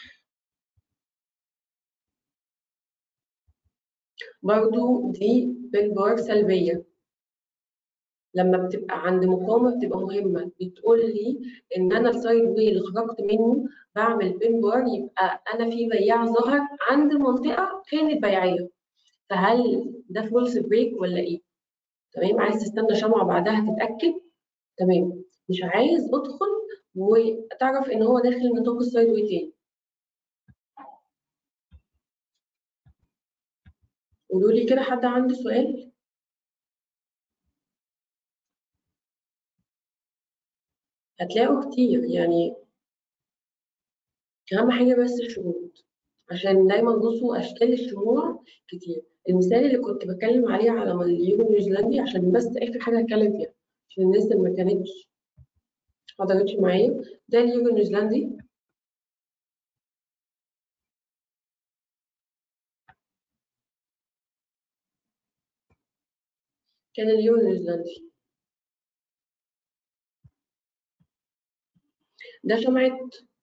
برضو دي بالبار سلبيه لما بتبقى عند مقاومه بتبقى مهمه بتقول لي ان انا السايد واي اللي خرجت منه بعمل بين بار يبقى انا في بياع ظهر عند منطقه كانت بيعيه فهل ده فولس بريك ولا ايه؟ تمام عايز تستنى شمعة بعدها تتأكد تمام مش عايز ادخل وتعرف ان هو داخل نطاق السايد واي تاني قولوا لي كده حد عنده سؤال هتلاقوا كتير يعني اهم حاجه بس الشروط عشان دايما بصوا اشكال الشموع كتير المثال اللي كنت بتكلم عليه على اليورو نيوزيلندي عشان بس اخر حاجه هتكلم فيها عشان الناس اللي ما كانتش حضرتش معايا ده اليورو نيوزيلندي كان اليورو نيوزيلندي ده شمعة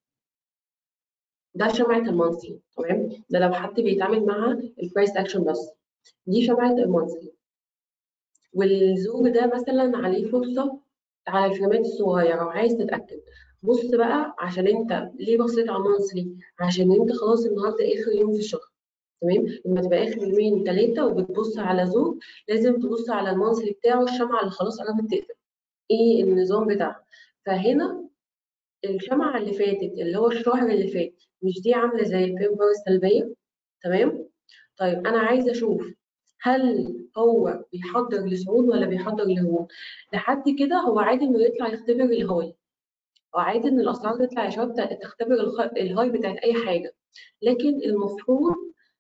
ده شمعة المنصلي تمام ده لو حد بيتعامل مع البرايس اكشن بس دي شمعة المنصلي والزوج ده مثلا عليه فرصة على الفريمات الصغيرة وعايز تتأكد بص بقى عشان انت ليه بصيت على المنصلي عشان انت خلاص النهارده اخر يوم في الشهر تمام لما تبقى اخر يومين ثلاثة وبتبص على زوج لازم تبص على المنصلي بتاعه الشمعة اللي خلاص قربت تقفل ايه النظام بتاعها فهنا الشمعة اللي فاتت اللي هو الشهر اللي فات مش دي عاملة زي البيمبر السلبية تمام طيب أنا عايزة أشوف هل هو بيحضر لصعود ولا بيحضر لهبوط لحد كده هو عادي إنه يطلع يختبر الهاي وعادي إن الأسعار تطلع يا شباب تختبر الهاي بتاعت أي حاجة لكن المفروض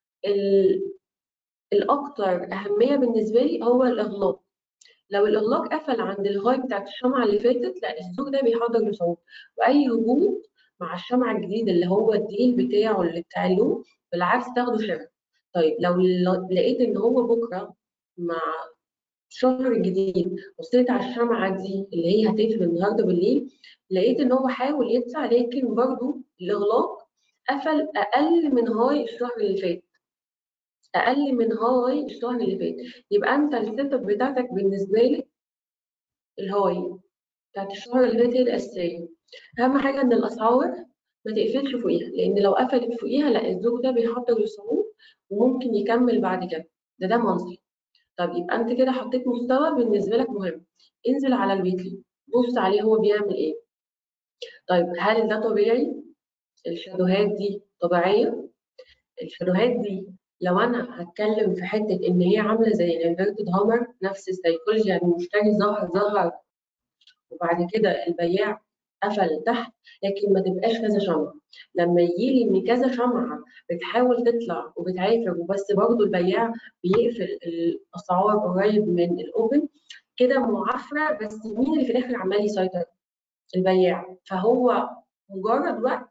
الأكثر أهمية بالنسبة لي هو الإغلاق لو الاغلاق قفل عند الهاي بتاعت الشمعه اللي فاتت لا السوق ده بيحضر لصعود واي هبوط مع الشمعه الجديده اللي هو الديل بتاعه اللي بتاع اللون بالعكس تاخده شراء طيب لو لقيت ان هو بكره مع الشهر الجديد بصيت على الشمعه دي اللي هي هتقفل النهارده بالليل لقيت ان هو حاول يدفع لكن برضه الاغلاق قفل اقل من هاي الشهر اللي فات اقل من هاي الشهر اللي فات يبقى انت السيت اب بتاعتك بالنسبه لك الهاي بتاعت الشهر اللي فات هي الاساسيه اهم حاجه ان الاسعار ما تقفلش فوقيها لان لو قفلت فوقيها لا الزوج ده بيحضر للصعود وممكن يكمل بعد كده ده ده منصب طب يبقى انت كده حطيت مستوى بالنسبه لك مهم انزل على الويكلي بص عليه هو بيعمل ايه طيب هل ده طبيعي الشادوهات دي طبيعيه الشادوهات دي لو انا هتكلم في حته ان هي عامله زي الانفيرتد هامر نفس السيكولوجي يعني المشتري ظهر ظهر وبعد كده البياع قفل تحت لكن ما تبقاش كذا شمعة لما يجي لي ان كذا شمعة بتحاول تطلع وبتعافر وبس برضه البياع بيقفل الاسعار قريب من الاوبن كده معافرة بس مين اللي في الاخر عمال يسيطر؟ البياع فهو مجرد وقت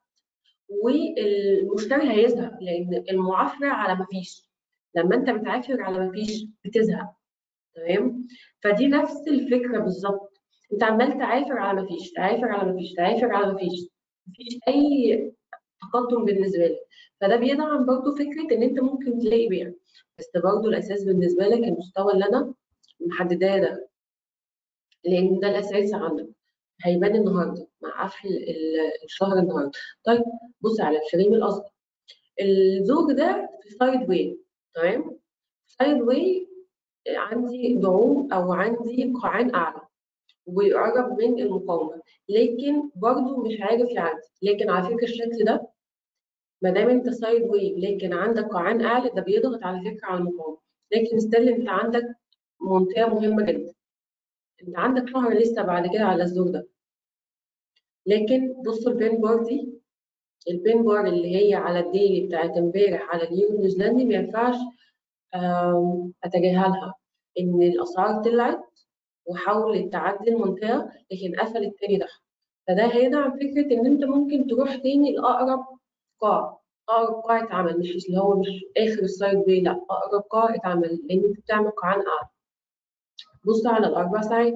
والمشتري هيزهق لان المعافره على ما فيش لما انت بتعافر على ما فيش بتزهق تمام فدي نفس الفكره بالظبط انت عمال تعافر على ما فيش تعافر على ما فيش تعافر على ما فيش مفيش اي تقدم بالنسبه لك فده بيدعم برضه فكره ان انت ممكن تلاقي بيع بس برضه الاساس بالنسبه لك المستوى اللي انا محدداه ده لان ده الاساس عندك هيبان النهارده مع قفل الشهر النهارده طيب بص على الفريم الاصغر الزوج ده في سايد واي تمام سايد واي عندي دعوم او عندي قاعان اعلى ويقرب من المقاومه لكن برضو مش عارف يعدي لكن على فكره الشكل ده ما دام انت سايد واي لكن عندك قاعان اعلى ده بيضغط على فكره على المقاومه لكن ستيل انت عندك منطقه مهمه جدا انت عندك شهر لسه بعد كده على الزوج ده لكن بصوا البين بار دي البين بار اللي هي على الديلي بتاعت امبارح على اليورو نيوزيلندي ما ينفعش اتجاهلها ان الاسعار طلعت وحاولت تعدي المنطقه لكن قفلت تاني تحت فده هيدعم فكره ان انت ممكن تروح تاني لاقرب قاع اقرب قاع اتعمل مش اللي هو مش اخر السايد واي لا اقرب قاع اتعمل لان انت بتعمل قاعان اعلى بص على الاربع ساعات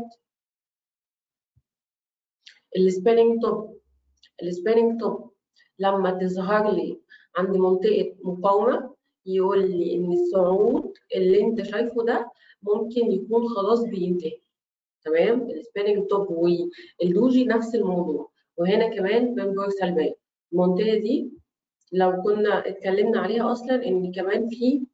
السبيننج توب السبيننج توب لما تظهر لي عند منطقه مقاومه يقول لي ان الصعود اللي انت شايفه ده ممكن يكون خلاص بينتهي تمام السبيننج توب والدوجي نفس الموضوع وهنا كمان بنبر سلبيه المنطقه دي لو كنا اتكلمنا عليها اصلا ان كمان في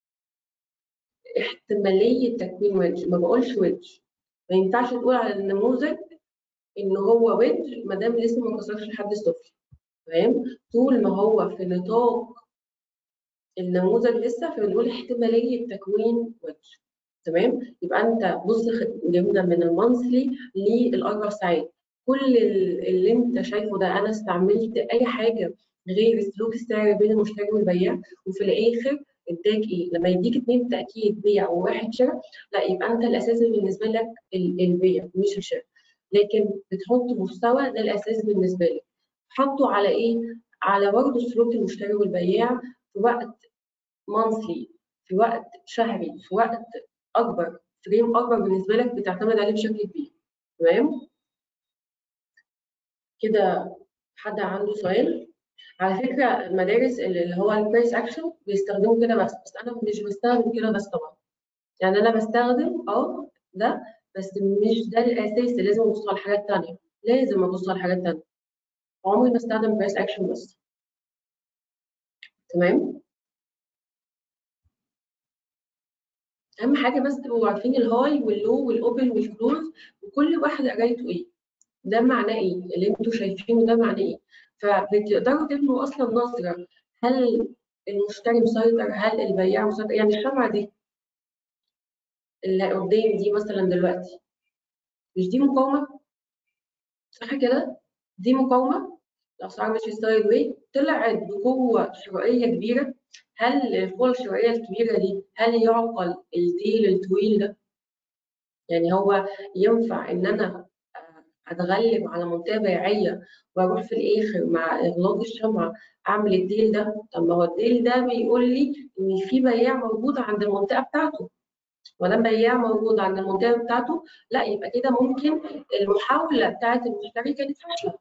احتماليه تكوين ويدج ما بقولش ويدج ما ينفعش تقول على النموذج ان هو ويدج ما دام لسه ما كسرش الحد السفلي تمام طول ما هو في نطاق النموذج لسه فبنقول احتماليه تكوين ويدج تمام يبقى انت بص جبنا من المانثلي للاربع ساعات كل اللي انت شايفه ده انا استعملت اي حاجه غير السلوك السعري بين المشتري والبياع وفي الاخر اداك ايه؟ لما يديك اثنين تاكيد بيع وواحد شراء لا يبقى انت الاساسي بالنسبه لك البيع مش الشراء لكن بتحط مستوى ده الاساس بالنسبه لك حطه على ايه؟ على برضه سلوك المشتري والبياع في وقت مانثلي في وقت شهري في وقت اكبر فريم اكبر بالنسبه لك بتعتمد عليه بشكل كبير تمام كده حد عنده سؤال على فكره المدارس اللي هو البريس اكشن بيستخدموا كده بس بس انا مش بستخدم كده بس طبعا يعني انا بستخدم اه ده بس مش ده الاساسي لازم ابص على حاجات تانية لازم ابص على حاجات تانية عمري ما استخدم بريس اكشن بس تمام اهم حاجه بس تبقوا عارفين الهاي واللو والاوبن والكلوز وكل واحد قرايته ايه ده معناه ايه اللي انتوا شايفينه ده معناه ايه فبتقدروا تبنوا اصلا نظره هل المشتري مسيطر هل البياع مسيطر يعني الشمعه دي اللي قدامي دي مثلا دلوقتي مش دي مقاومه صح كده دي مقاومه الاسعار مش سايد واي طلعت بقوه شرائيه كبيره هل القوة الشرائية الكبيرة دي هل يعقل الديل الطويل ده؟ يعني هو ينفع إن أنا أتغلب على منطقة بيعية وأروح في الآخر مع إغلاق الشمعة أعمل الديل ده؟ طب ما هو الديل ده بيقول لي إن في بياع موجود عند المنطقة بتاعته ودام بياع موجود عند المنطقة بتاعته لا يبقى كده ممكن المحاولة بتاعت المشتري كانت فاشلة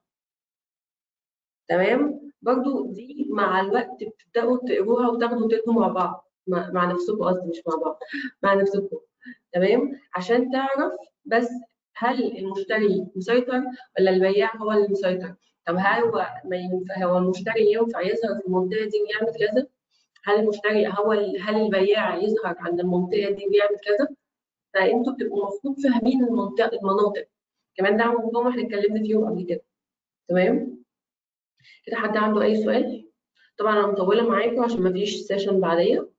تمام برضو دي مع الوقت بتبداوا تقروها وتاخدوا وتدوا مع بعض مع, مع نفسكم قصدي مش مع بعض مع نفسكم تمام عشان تعرف بس هل المشتري مسيطر ولا البياع هو اللي مسيطر طب هل هو ما ينفع هو المشتري ينفع يظهر في المنطقه دي ويعمل كذا هل المشتري هو هل البياع يظهر عند المنطقه دي ويعمل كذا فانتوا بتبقوا المفروض فاهمين المنطقه المناطق كمان ده موضوع احنا اتكلمنا فيهم قبل كده تمام كده حد عنده اي سؤال طبعا انا مطوله معاكم عشان ما فيش سيشن بعديه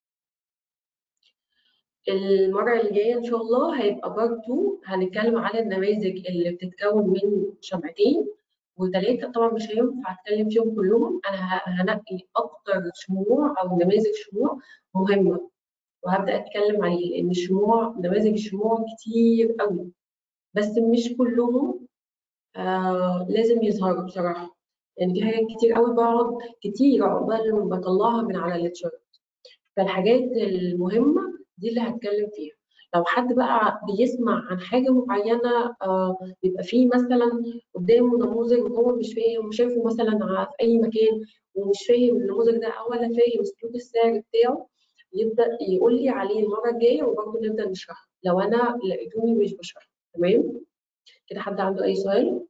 المره اللي جايه ان شاء الله هيبقى برضه هنتكلم على النماذج اللي بتتكون من شمعتين وثلاثه طبعا مش هينفع اتكلم فيهم كلهم انا هنقي اكتر شموع او نماذج شموع مهمه وهبدا اتكلم عليه لان الشموع نماذج الشموع كتير قوي بس مش كلهم آه لازم يظهروا بصراحه يعني في حاجات كتير قوي بقعد كتير عقبال ما بطلعها من على التشارت فالحاجات المهمه دي اللي هتكلم فيها لو حد بقى بيسمع عن حاجه معينه آه بيبقى فيه مثلا قدامه نموذج وهو مش فاهم وشايفه مثلا في اي مكان ومش فاهم النموذج ده ولا فاهم اسلوب السعر بتاعه يبدا يقول لي عليه المره الجايه وبرضه نبدا نشرح لو انا لقيتوني مش بشرح تمام كده حد عنده اي سؤال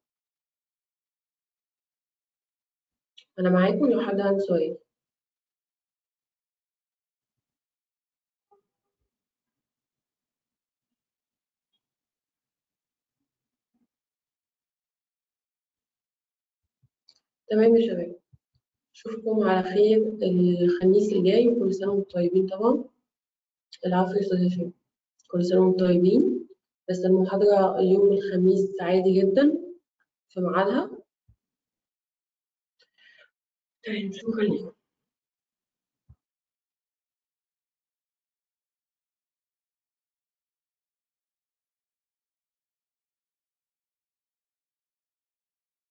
أنا معاكم لو حد عنده سؤال تمام يا شباب أشوفكم على خير الخميس الجاي وكل سنة وانتم طيبين طبعا العفو يا أستاذ هشام كل سنة وانتم طيبين بس المحاضرة اليوم الخميس عادي جدا في ميعادها طيب شكرا لكم